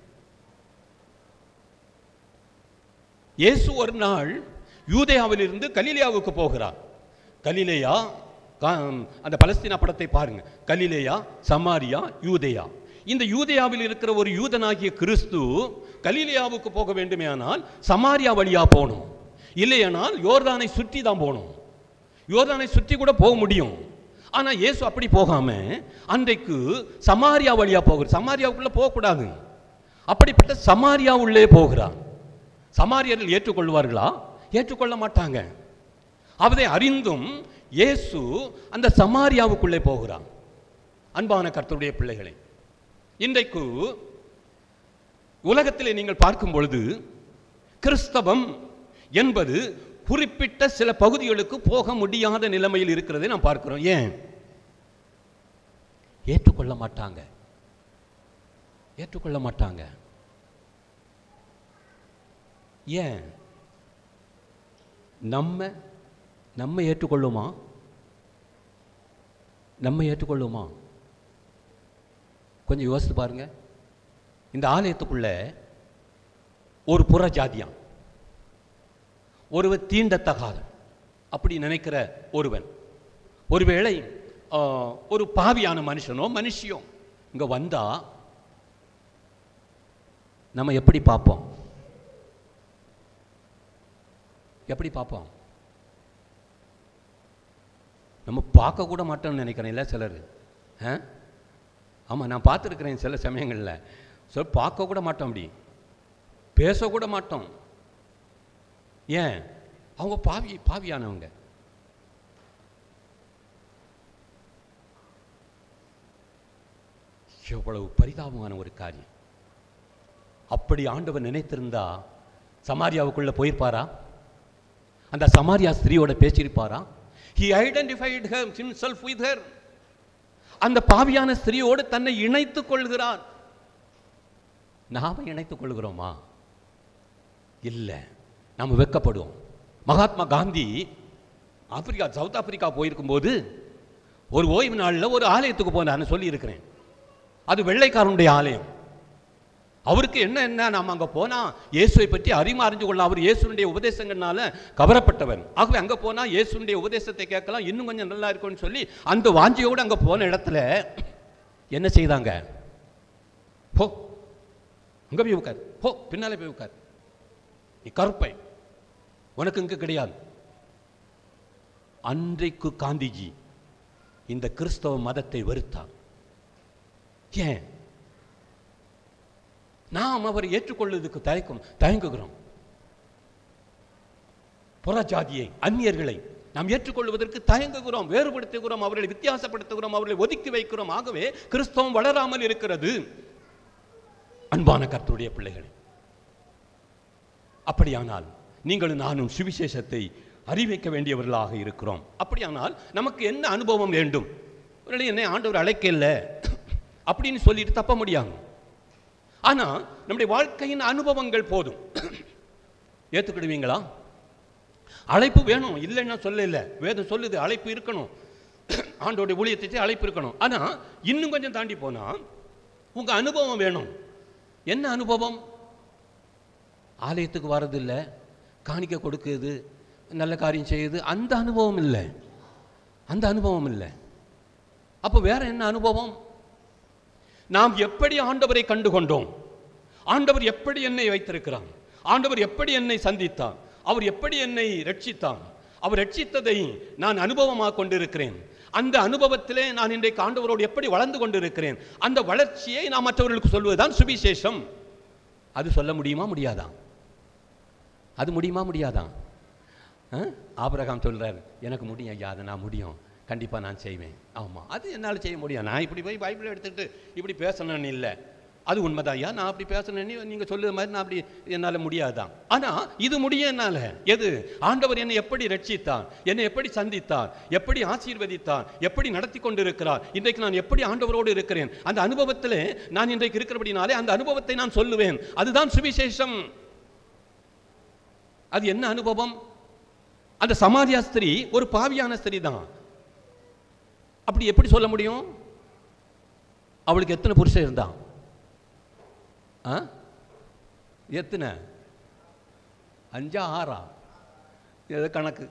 இயேசு ஒரு நாள் யூதேயாவிலிருந்து கலிலேயாவுக்கு போகிறார் கலிலேயா கா- அந்த பலஸ்தீனா படத்தை பாருங்க கலிலேயா சமாரியா யூதேயா இந்த யூதேயாவில் இருக்கிற ஒரு யூதனாகிய கிறிஸ்து கலிலேயாவுக்கு போக வேண்டுமேயானால் சமாரியா வழியா போகணும் இல்லையானால் யோர்தானை சுற்றி தான் போகணும் யோர்தானை சுற்றி கூட போக முடியும் ஆனா இயேசு அப்படி போகாம அன்றைக்கு சமாரியா வழியா போகிறார் சமாரியாவுக்குள்ள போகக்கூடாது அப்படிப்பட்ட சமாரியா உள்ளே போகிறார் சமாரியர்கள் ஏற்றுக்கொள்வார்களா ஏற்றுக்கொள்ள மாட்டாங்க அவதை அறிந்தும் இயேசு அந்த சமாரியாவுக்குள்ளே போகிறார் அன்பான கர்த்தருடைய பிள்ளைகளே இன்றைக்கு உலகத்திலே நீங்கள் பார்க்கும் பொழுது கிறிஸ்தவம் என்பது குறிப்பிட்ட சில பகுதிகளுக்கு போக முடியாத நிலைமையில் இருக்கிறதை நாம் பார்க்கிறோம் ஏன் ஏற்றுக்கொள்ள மாட்டாங்க ஏற்றுக்கொள்ள மாட்டாங்க ஏன் நம்ம நம்ம ஏற்றுக்கொள்ளுமா நம்ம ஏற்றுக்கொள்ளுமா கொஞ்சம் யோசித்து பாருங்க இந்த ஆலயத்துக்குள்ள ஒரு புற ஜாதியான் ஒருவர் தீண்டத்தகாத அப்படி நினைக்கிற ஒருவன் ஒருவேளை ஆ, ஒரு பாவியான மனுஷனோ மனுஷியோ இங்க வந்தா நம்ம எப்படி பார்ப்போம் எப்படி பார்ப்போம் நம்ம பார்க்க கூட மாட்டோம்னு நினைக்கிறேன் இல்லை சிலர் ஆ ஆமாம் நான் பார்த்துருக்கிறேன் சில சமயங்களில் சில பார்க்க கூட மாட்டோம் அப்படி பேசக்கூட மாட்டோம் ஏன் அவங்க பாவி பாவியானவங்க எவ்வளவு பரிதாபமான ஒரு காரியம் அப்படி ஆண்டவர் நினைத்திருந்தா சமாரியாவுக்குள்ள போயிருப்பாரா அந்த Samariya ஸ்திரீயோட பேசியிருப்பாரா he identified her himself with her அந்த பாவியான ஸ்திரீயோடு தன்னை இணைத்துக் கொள்கிறார் நாம இணைத்துக் கொள்கிறோமா இல்லை நாம வெட்கப்படுவோம் Mahatma Gandhi Africa South Africa போயிருக்கும்போது ஒரு ஓய்வு நாளில் ஒரு ஆலயத்துக்கு போனான்னு சொல்லியிருக்கிறேன் அது வெள்ளைக்காரனுடைய ஆலயம் அவருக்கு என்ன என்ன நாம் அங்கே போனால் இயேசுவை பற்றி அறிம அறிஞ்சு கொள்ளலாம் அவர் இயேசுனுடைய உபதேசங்கள்னால கவரப்பட்டவன் ஆகவே அங்கே போனால் இயேசுனுடைய உபதேசத்தை கேட்கலாம் இன்னும் கொஞ்சம் நல்லா இருக்கும்னு சொல்லி அந்த வாஞ்சியோடு அங்கே போன இடத்துல என்ன செய்தாங்க போ அங்கே போய் உட்கார் போ பின்னாலே போய் உட்கார் நீ கருப்பை உனக்கு இங்கே கிடையாது அன்றைக்கு காந்திஜி இந்த கிறிஸ்தவ மதத்தை வெறுத்தார் ஏன் நாம் அவரை ஏற்றுக்கொள்வதற்கு தயக்கம் தயங்குகிறோம் புறஜாதியை அந்நியர்களை நாம் ஏற்றுக்கொள்வதற்கு தயங்குகிறோம் வேறுபடுத்துகிறோம் அவர்களை வித்தியாசப்படுத்துகிறோம் அவர்களை ஒதுக்கி வைக்கிறோம் ஆகவே கிறிஸ்தவம் வளராமல் இருக்கிறது அன்பான கர்த்தருடைய பிள்ளைகளே அப்படியானால் நீங்களும் நானும் சுவிசேஷத்தை அறிவிக்க வேண்டியவர்களாக இருக்கிறோம் அப்படியானால் நமக்கு என்ன அனுபவம் வேண்டும் ஒருவேளை என்னை ஆண்டவர் அழைக்கல அப்படின்னு சொல்லிட்டு தப்ப முடியாது ஆனா நம்முடைய வாழ்க்கையின் அனுபவங்கள் போதும் ஏத்துக்கிடுவீங்களா அழைப்பு வேணும் இல்லைன்னா சொல்ல இல்லை வேதம் சொல்லுது அழைப்பு இருக்கணும் ஆண்டோடைய ஊழியத்தை அழைப்பு இருக்கணும் ஆனா இன்னும் கொஞ்சம் தாண்டி போனா உங்க அனுபவம் வேணும் என்ன அனுபவம் ஆலயத்துக்கு வர்றதில்லை காணிக்க கொடுக்குது நல்ல காரியம் செய்யுது அந்த அனுபவம் இல்லை அந்த அனுபவம் இல்லை அப்போ வேற என்ன அனுபவம் நாம் எப்படி ஆண்டவரை கண்டு கொண்டோம் ஆண்டவர் எப்படி என்னை வைத்திருக்கிறார் ஆண்டவர் எப்படி என்னை சந்தித்தார் அவர் எப்படி என்னை ரட்சித்தார் அவர் ரட்சித்ததை நான் அனுபவமாக கொண்டிருக்கிறேன் அந்த அனுபவத்திலே நான் இன்றைக்கு ஆண்டவரோடு எப்படி வளர்ந்து கொண்டிருக்கிறேன் அந்த வளர்ச்சியை நான் மற்றவர்களுக்கு சொல்வதுதான் சுவிசேஷம் அது சொல்ல முடியுமா முடியாதா அது முடியுமா முடியாதா ஆ? ஆபிரகாம் சொல்றாரு எனக்கு முடியும் ஐயா அதை நான் முடியும் கண்டிப்பாக நான் செய்வேன் ஆமாம் அது என்னால் செய்ய முடியும் நான் இப்படி போய் பைபிளை எடுத்துக்கிட்டு இப்படி பேசணும்னு இல்லை அது உண்மைதான் ஐயா நான் அப்படி பேசணும்னு நீங்கள் சொல்லுற மாதிரி நான் அப்படி என்னால் முடியாதுதான் ஆனால் இது முடியும் என்னால் எது ஆண்டவர் என்னை எப்படி ரட்சித்தார் என்னை எப்படி சந்தித்தார் எப்படி ஆசீர்வதித்தார் எப்படி நடத்தி கொண்டிருக்கிறார் இன்றைக்கு நான் எப்படி ஆண்டவரோடு இருக்கிறேன் அந்த அனுபவத்தில் நான் இன்றைக்கு இருக்கிறபடினாலே அந்த அனுபவத்தை நான் சொல்லுவேன் அதுதான் சுவிசேஷம் அது என்ன அனுபவம் அந்த சமாரியா ஸ்திரீ ஒரு பாவியான ஸ்திரீ தான் அப்படி எப்படி சொல்ல முடியும் அவளுக்கு எத்தனை புருஷன் இருந்தான் ஆ எத்தனை அஞ்சா ஆறா இது கணக்கு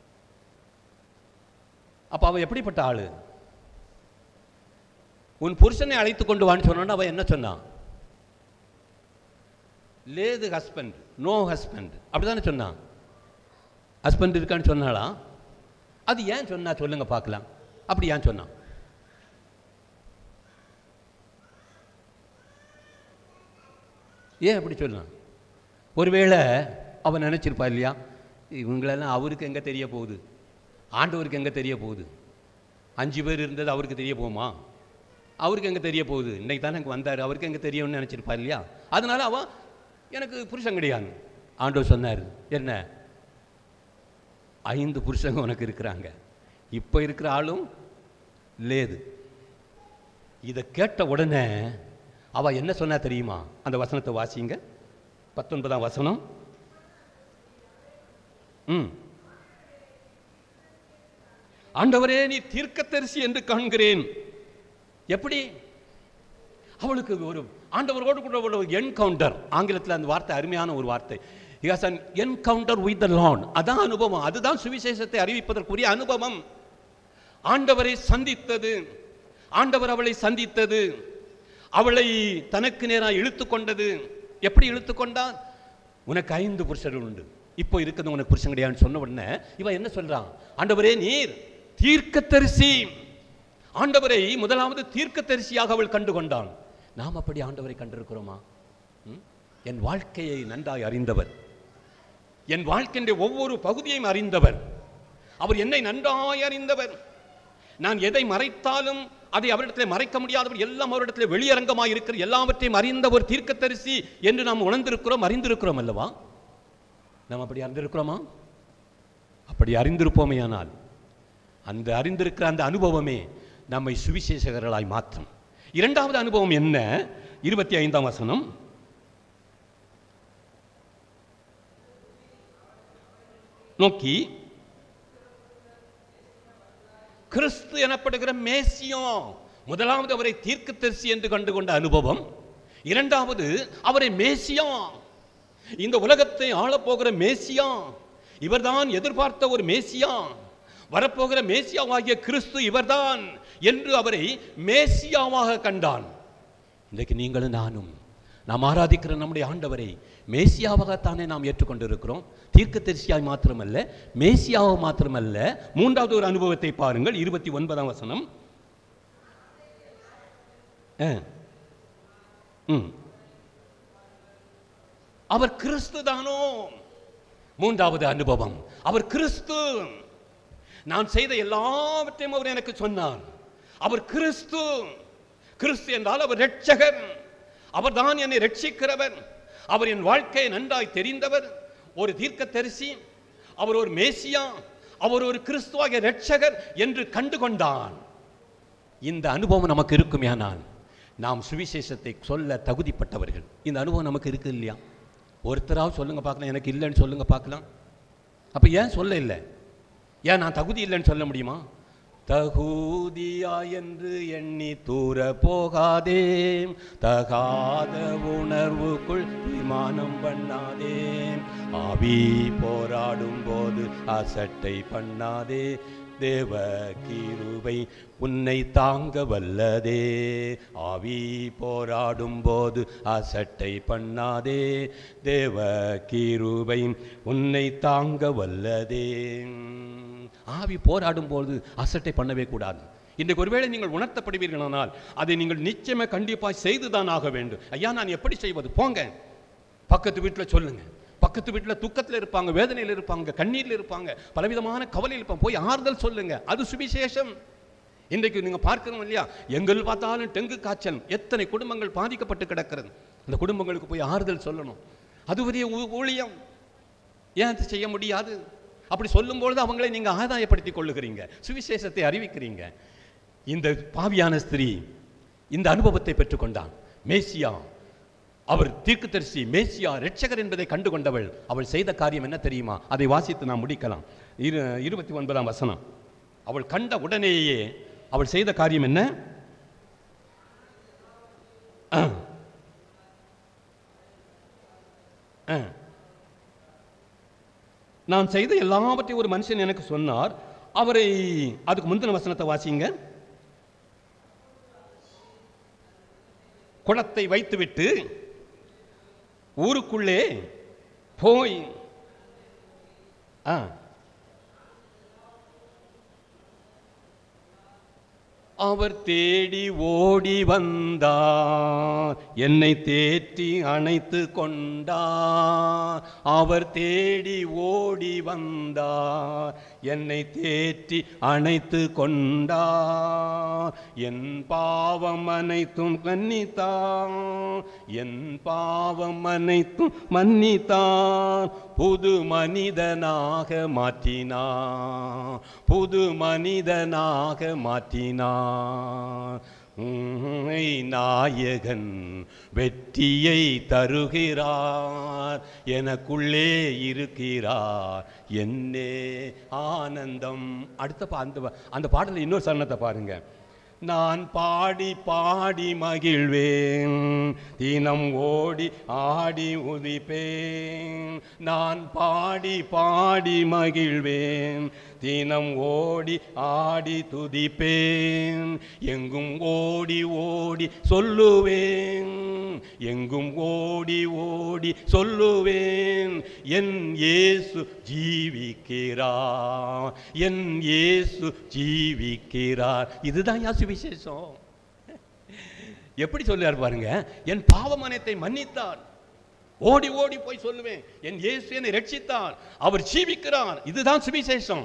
அப்ப அவ எப்படிப்பட்ட ஆளு உன் புருஷனை அழைத்து கொண்டு வான்னு சொன்னா அவ என்ன சொன்னான் லேது ஹஸ்பண்ட் நோ ஹஸ்பண்ட் அப்படிதானே சொன்னான் ஹஸ்பண்ட் இருக்கான்னு சொன்னாளா அது ஏன் சொன்னா சொல்லுங்க பார்க்கலாம் அப்படி ஏன் சொன்னான் ஏன் அப்படி சொன்னான் ஒருவேளை அவன் நினைச்சிருப்பா இல்லையா இவங்களெல்லாம் அவருக்கு எங்கே தெரிய போகுது ஆண்டவருக்கு எங்கே தெரிய போகுது அஞ்சு பேர் இருந்தது அவருக்கு தெரிய போகுமா அவருக்கு எங்கே தெரிய போகுது இன்னைக்கு தானே எனக்கு வந்தார் அவருக்கு எங்கே தெரியும்னு நினச்சிருப்பா இல்லையா அதனால அவன் எனக்கு புருஷன் கிடையாது ஆண்டவர் சொன்னார் என்ன ஐந்து புருஷங்க உனக்கு இருக்கிறாங்க இப்போ இருக்கிற ஆளும் லேது இதை கேட்ட உடனே அவ என்ன சொன்னா தெரியுமா அந்த வசனத்தை வாசிங்க பத்தொன்பதாம் வசனம் ம் ஆண்டவரே நீ தீர்க்கதரிசி என்று காண்கிறேன் எப்படி அவளுக்கு ஒரு ஆண்டவரோடு கூட ஒரு என்கவுண்டர் ஆங்கிலத்தில் அந்த வார்த்தை அருமையான ஒரு வார்த்தை has an encounter with the Lord அதான் அனுபவம் அதுதான் சுவிசேஷத்தை அறிவிப்பதற்குரிய அனுபவம் ஆண்டவரை சந்தித்தது ஆண்டவர் அவளை சந்தித்தது அவளை தனக்கு நேராக இழுத்து கொண்டது எப்படி இழுத்து கொண்டான் உனக்கு ஐந்து புருஷர்கள் உண்டு இப்போ இருக்கிறது உனக்கு புருஷன் கிடையாதுன்னு சொன்ன உடனே இவன் என்ன சொல்றான் ஆண்டவரே நீர் தீர்க்கதரிசி ஆண்டவரை முதலாவது தீர்க்கதரிசியாக அவள் கண்டு கொண்டான் நாம் அப்படி ஆண்டவரை கண்டிருக்கிறோமா ம்? என் வாழ்க்கையை நன்றாய் அறிந்தவர் என் வாழ்க்கையின் ஒவ்வொரு பகுதியையும் அறிந்தவர் அவர் என்னை நன்றாய் அறிந்தவர் நான் எதை மறைத்தாலும் அதை அவரிடத்தில் மறைக்க முடியாதவர் எல்லாம் அவரிடத்தில் வெளியரங்கமாய் இருக்கிற எல்லாவற்றையும் அறிந்த ஒரு தீர்க்கதரிசி என்று நாம் உணர்ந்திருக்கிறோம் அறிந்திருக்கிறோம் அல்லவா நாம் அப்படி அறிந்திருக்கிறோமா அப்படி அறிந்திருப்போமேயானால் அந்த அறிந்திருக்கிற அந்த அனுபவமே நம்மை சுவிசேஷகர்களாய் மாற்றும் இரண்டாவது அனுபவம் என்ன இருபத்தி ஐந்தாம் வசனம் நோக்கி கிறிஸ்து எனப்படுகிற மேசியம் முதலாவது அவரை தீர்க்கதரிசி என்று கண்டுகொண்ட அனுபவம் இரண்டாவது அவரை மேசியம் இந்த உலகத்தை ஆளப்போகிற மேசியா இவர்தான் எதிர்பார்த்த ஒரு மேசியா வரப்போகிற மேசியாவாகிய கிறிஸ்து இவர்தான் என்று அவரை மேசியாவாக கண்டான் இன்றைக்கு நீங்களும் நானும் நாம் ஆராதிக்கிற நம்முடைய ஆண்டவரை மேசியாவாகத்தானே நாம் ஏற்றுக்கொண்டிருக்கிறோம் தீர்க்கதரிசியாய் மாத்திரமல்ல மேசியாவை மாத்திரமல்ல மூன்றாவது ஒரு அனுபவத்தை பாருங்கள் இருபத்தி ஒன்பதாம் வசனம் ஆ. ம். அவர் கிறிஸ்து தானோ மூன்றாவது அனுபவம் அவர் கிறிஸ்து நான் செய்த எல்லாவற்றையும் அவர் எனக்கு சொன்னார் அவர் கிறிஸ்து கிறிஸ்து என்றால் அவர் ரட்சகர் அவர் தான் என்னை ரட்சிக்கிறவர் அவர் என் வாழ்க்கையை நன்றாய் தெரிந்தவர் ஒரு தீர்க்கதரிசி அவர் ஒரு மேசியா அவர் ஒரு கிறிஸ்துவாகிய ரட்சகர் என்று கண்டு கொண்டான் இந்த அனுபவம் நமக்கு இருக்குமேயானால் நாம் சுவிசேஷத்தை சொல்ல தகுதிப்பட்டவர்கள் இந்த அனுபவம் நமக்கு இருக்கு இல்லையா ஒருத்தராவது சொல்லுங்க பார்க்கலாம் எனக்கு இல்லைன்னு சொல்லுங்க பார்க்கலாம் அப்ப ஏன் சொல்ல இல்லை ஏன் நான் தகுதி இல்லைன்னு சொல்ல முடியுமா தகுதியா என்று எண்ணி தூர போகாதே தகாத உணர்வுக்குள் விமானம் பண்ணாதே ஆவி போராடும் போது அசட்டை பண்ணாதே தேவ கிருபை உன்னை தாங்க வல்லதே ஆவி போராடும் போது அசட்டை பண்ணாதே தேவ கிருபை உன்னை தாங்க வல்லதே ஆவி போராடும் போது அசட்டை பண்ணவே கூடாது இன்றைக்கு ஒருவேளை நீங்கள் உணர்த்தப்படுவீர்களானால் அதை நீங்கள் நிச்சயமாக கண்டிப்பாக செய்துதான் ஆக வேண்டும் ஐயா நான் எப்படி செய்வது போங்க பக்கத்து வீட்டில் சொல்லுங்க பக்கத்து வீட்டில் துக்கத்தில் இருப்பாங்க வேதனையில் இருப்பாங்க கண்ணீரில் இருப்பாங்க பலவிதமான கவலையில் இருப்பாங்க போய் ஆறுதல் சொல்லுங்க அது சுவிசேஷம் இன்றைக்கு நீங்க பார்க்கிறோம் இல்லையா எங்கள் பார்த்தாலும் டெங்கு காய்ச்சல் எத்தனை குடும்பங்கள் பாதிக்கப்பட்டு கிடக்கிறது அந்த குடும்பங்களுக்கு போய் ஆறுதல் சொல்லணும் அது பெரிய ஊ- ஊழியம் ஏன் அது செய்ய முடியாது அப்படி சொல்லும்பொழுது அவங்களை நீங்க ஆதாயப்படுத்திக் கொள்ளுகிறீங்க சுவிசேஷத்தை அறிவிக்கிறீங்க இந்த பாவியான ஸ்திரீ இந்த அனுபவத்தை பெற்றுக்கொண்டான் மேசியா அவர் தீர்க்கதரிசி மேசியா ரட்சகர் என்பதை கண்டு கொண்டவள் அவள் செய்த காரியம் என்ன தெரியுமா அதை வாசித்து நாம் முடிக்கலாம் இரு இருபத்தி ஒன்பதாம் வசனம் அவள் கண்ட உடனேயே அவள் செய்த காரியம் என்ன ஆ. ஆ. நான் செய்த எல்லாவற்றையும் ஒரு மனுஷன் எனக்கு சொன்னார் அவரை அதுக்கு முந்தின வசனத்தை வாசிங்க குளத்தை வைத்துவிட்டு ஊருக்குள்ளே போய் ஆ அவர் தேடி ஓடி வந்தார் என்னை தேற்றி அணைத்து கொண்டார் அவர் தேடி ஓடி வந்தார் என்னை தேற்றி அணைத்து கொண்டார் என் பாவம் அனைத்தும் மன்னித்தார் என் பாவம் அனைத்தும் மன்னித்தார் புது மனிதனாக மாற்றினார் புது மனிதனாக மாற்றினார் உம்மை நாயகன் வெற்றியை தருகிறார் எனக்குள்ளே இருக்கிறார் என்னே ஆனந்தம் அடுத்த பா- அந்த பா- அந்த பாடல இன்னொரு சரணத்தை பாருங்க நான் பாடி பாடி மகிழ்வேன் தினம் ஓடி ஆடி உதிப்பேன் நான் பாடி பாடி மகிழ்வேன் தினம் ஓடி ஆடி துதிப்பேன் எங்கும் ஓடி ஓடி சொல்லுவேன் எங்கும் ஓடி ஓடி சொல்லுவேன் என் இயேசு ஜீவிக்கிறார் என் இயேசு ஜீவிக்கிறார் இதுதான் யா சுவிசேஷம் எப்படி சொல்லுறார் பாருங்க என் பாவமனத்தை மன்னித்தார் ஓடி ஓடி போய் சொல்லுவேன் என் இயேசு என்னை ரட்சித்தார் அவர் ஜீவிக்கிறார் இதுதான் சுவிசேஷம்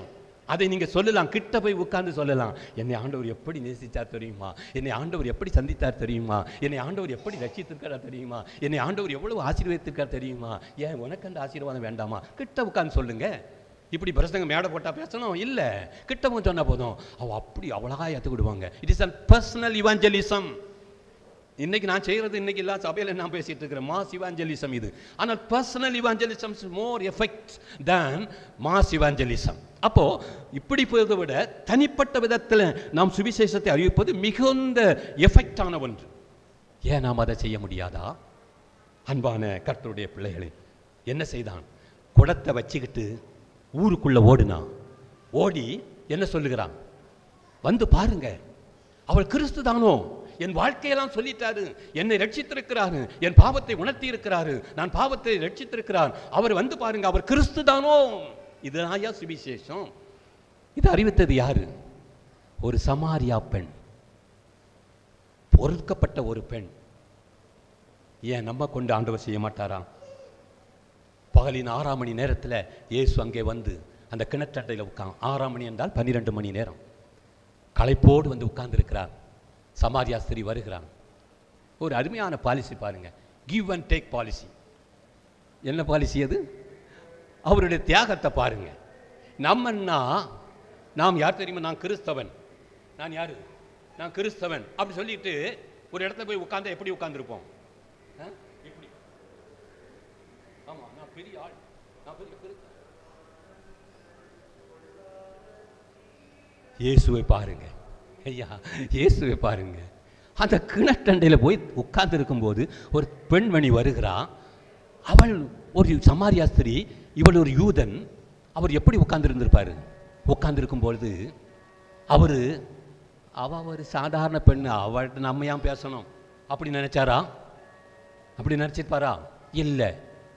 அதை நீங்க சொல்லலாம் கிட்ட போய் உட்கார்ந்து சொல்லலாம் என்னை ஆண்டவர் எப்படி நேசித்தார் தெரியுமா என்னை ஆண்டவர் எப்படி சந்தித்தார் தெரியுமா என்னை ஆண்டவர் எப்படி ரட்சித்திருக்கார் தெரியுமா என்னை ஆண்டவர் எவ்வளவு ஆசீர்வதித்திருக்கார் தெரியுமா ஏன் உனக்கு அந்த ஆசீர்வாதம் வேண்டாமா கிட்ட உட்கார்ந்து சொல்லுங்க இப்படி பிரசங்க மேடை போட்டா பேசணும் இல்ல கிட்ட சொன்னா போதும் அவ அப்படி அவளாக ஏற்றுக்கிடுவாங்க it is an personal evangelism இன்னைக்கு நான் செய்யறது இன்னைக்கு எல்லா சபையில நான் பேசிட்டு இருக்கிறேன் மாஸ் இவாஞ்சலிசம் இது ஆனால் personal evangelism more effect than mass evangelism அப்போ இப்படி போவதை விட தனிப்பட்ட விதத்தில் நாம் சுவிசேஷத்தை அறிவிப்பது மிகுந்த எஃபெக்டான ஒன்று ஏன் நாம் அதை செய்ய முடியாதா அன்பான கர்த்தருடைய பிள்ளைகளே என்ன செய்தான் குடத்தை வச்சுக்கிட்டு ஊருக்குள்ள ஓடுனான் ஓடி என்ன சொல்லுகிறான் வந்து பாருங்க அவள் கிறிஸ்து தானோ என் வாழ்க்கையெல்லாம் சொல்லிட்டாரு என்னை ரட்சித்திருக்கிறாரு என் பாவத்தை உணர்த்தி இருக்கிறாரு நான் பாவத்தை ரட்சித்திருக்கிறார் அவர் வந்து பாருங்க அவர் கிறிஸ்து தானோ இது ஆயா சுவிசேஷம் இது அறிவித்தது யாரு ஒரு சமாரியா பெண் பொறுக்கப்பட்ட ஒரு பெண் ஏன் நம்ம கொண்டு ஆண்டவர் செய்ய மாட்டாரா பகலின் ஆறாம் மணி நேரத்தில் இயேசு அங்கே வந்து அந்த கிணற்றட்டையில் உட்கார் ஆறாம் மணி என்றால் பன்னிரெண்டு மணி நேரம் களைப்போடு வந்து உட்கார்ந்திருக்கிறார் சமாரியா ஸ்திரீ வருகிறான் ஒரு அருமையான பாலிசி பாருங்க கிவ் அண்ட் டேக் பாலிசி என்ன பாலிசி அது அவருடைய தியாகத்தை பாருங்க நம்மன்னா நாம் யார் தெரியுமா நான் கிறிஸ்தவன் நான் யாரு நான் கிறிஸ்தவன் அப்படி சொல்லிட்டு ஒரு இடத்துல போய் உட்கார்ந்தா எப்படி உட்கார்ந்துருப்போம் இப்படி ஆமா நான் பெரிய ஆள் நான் பெரிய கிறிஸ்தவன் இயேசுவை பாருங்க ஐயா இயேசுவை பாருங்க அந்த கிணற்றண்டையில் போய் உட்கார்ந்து இருக்கும்போது ஒரு பெண்மணி வருகிறா அவள் ஒரு சமாரியா ஸ்திரீ இவள் ஒரு யூதன் அவர் எப்படி உட்கார்ந்து இருந்திருப்பாரு உட்கார்ந்து பொழுது அவர் அவ ஒரு சாதாரண பெண்ணு அவள்கிட்ட நம்ம ஏன் பேசணும் அப்படி நினைச்சாரா அப்படி நினைச்சிருப்பாரா இல்லை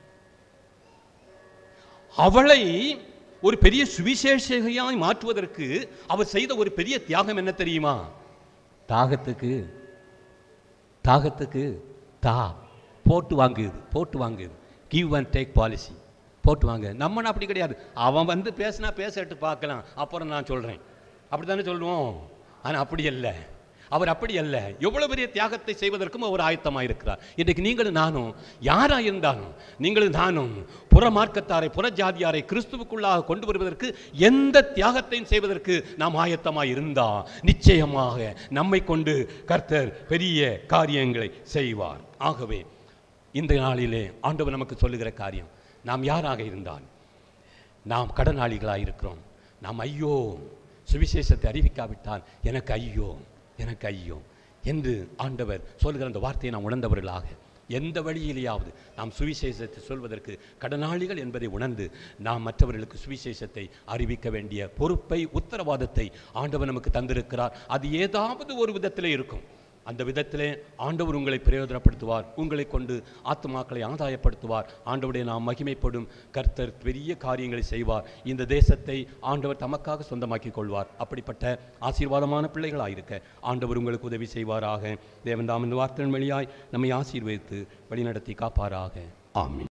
அவளை ஒரு பெரிய சுவிசேஷகையாய் மாற்றுவதற்கு அவர் செய்த ஒரு பெரிய தியாகம் என்ன தெரியுமா தாகத்துக்கு தாகத்துக்கு தா போட்டு வாங்குது போட்டு வாங்குது கிவ் அண்ட் டேக் பாலிசி போட்டு வாங்க நம்ம அப்படி கிடையாது அவன் வந்து பேசினா பேசட்டு பார்க்கலாம் அப்புறம் நான் சொல்கிறேன் அப்படி தானே சொல்லுவோம் ஆனால் அப்படி இல்லை அவர் அப்படி அல்ல எவ்வளவு பெரிய தியாகத்தை செய்வதற்கும் அவர் ஆயத்தமாக இருக்கிறார் இன்றைக்கு நீங்களும் நானும் யாரா இருந்தாலும் நீங்களும் நானும் புற மார்க்கத்தாரை புற ஜாதியாரை கிறிஸ்துவுக்குள்ளாக கொண்டு வருவதற்கு எந்த தியாகத்தையும் செய்வதற்கு நாம் ஆயத்தமாக இருந்தா நிச்சயமாக நம்மை கொண்டு கர்த்தர் பெரிய காரியங்களை செய்வார் ஆகவே இந்த நாளிலே ஆண்டவர் நமக்கு சொல்லுகிற காரியம் நாம் யாராக இருந்தால் நாம் கடனாளிகளாக இருக்கிறோம் நாம் ஐயோ சுவிசேஷத்தை அறிவிக்காவிட்டால் எனக்கு ஐயோ எனக்கு ஐயோ என்று ஆண்டவர் சொல்கிற அந்த வார்த்தையை நாம் உணர்ந்தவர்களாக எந்த வழியிலேயாவது நாம் சுவிசேஷத்தை சொல்வதற்கு கடனாளிகள் என்பதை உணர்ந்து நாம் மற்றவர்களுக்கு சுவிசேஷத்தை அறிவிக்க வேண்டிய பொறுப்பை உத்தரவாதத்தை ஆண்டவர் நமக்கு தந்திருக்கிறார் அது ஏதாவது ஒரு விதத்திலே இருக்கும் அந்த விதத்திலே ஆண்டவர் உங்களை பிரயோஜனப்படுத்துவார் உங்களை கொண்டு ஆத்துமாக்களை ஆதாயப்படுத்துவார் ஆண்டவருடைய நாம் மகிமைப்படும் கர்த்தர் பெரிய காரியங்களை செய்வார் இந்த தேசத்தை ஆண்டவர் தமக்காக சொந்தமாக்கிக் கொள்வார் அப்படிப்பட்ட ஆசீர்வாதமான பிள்ளைகளாயிருக்க ஆண்டவர் உங்களுக்கு உதவி செய்வாராக தேவன் தாம் இந்த வார்த்தையின் வழியாய் நம்மை ஆசீர்வதித்து வழிநடத்தி காப்பாராக ஆமீன்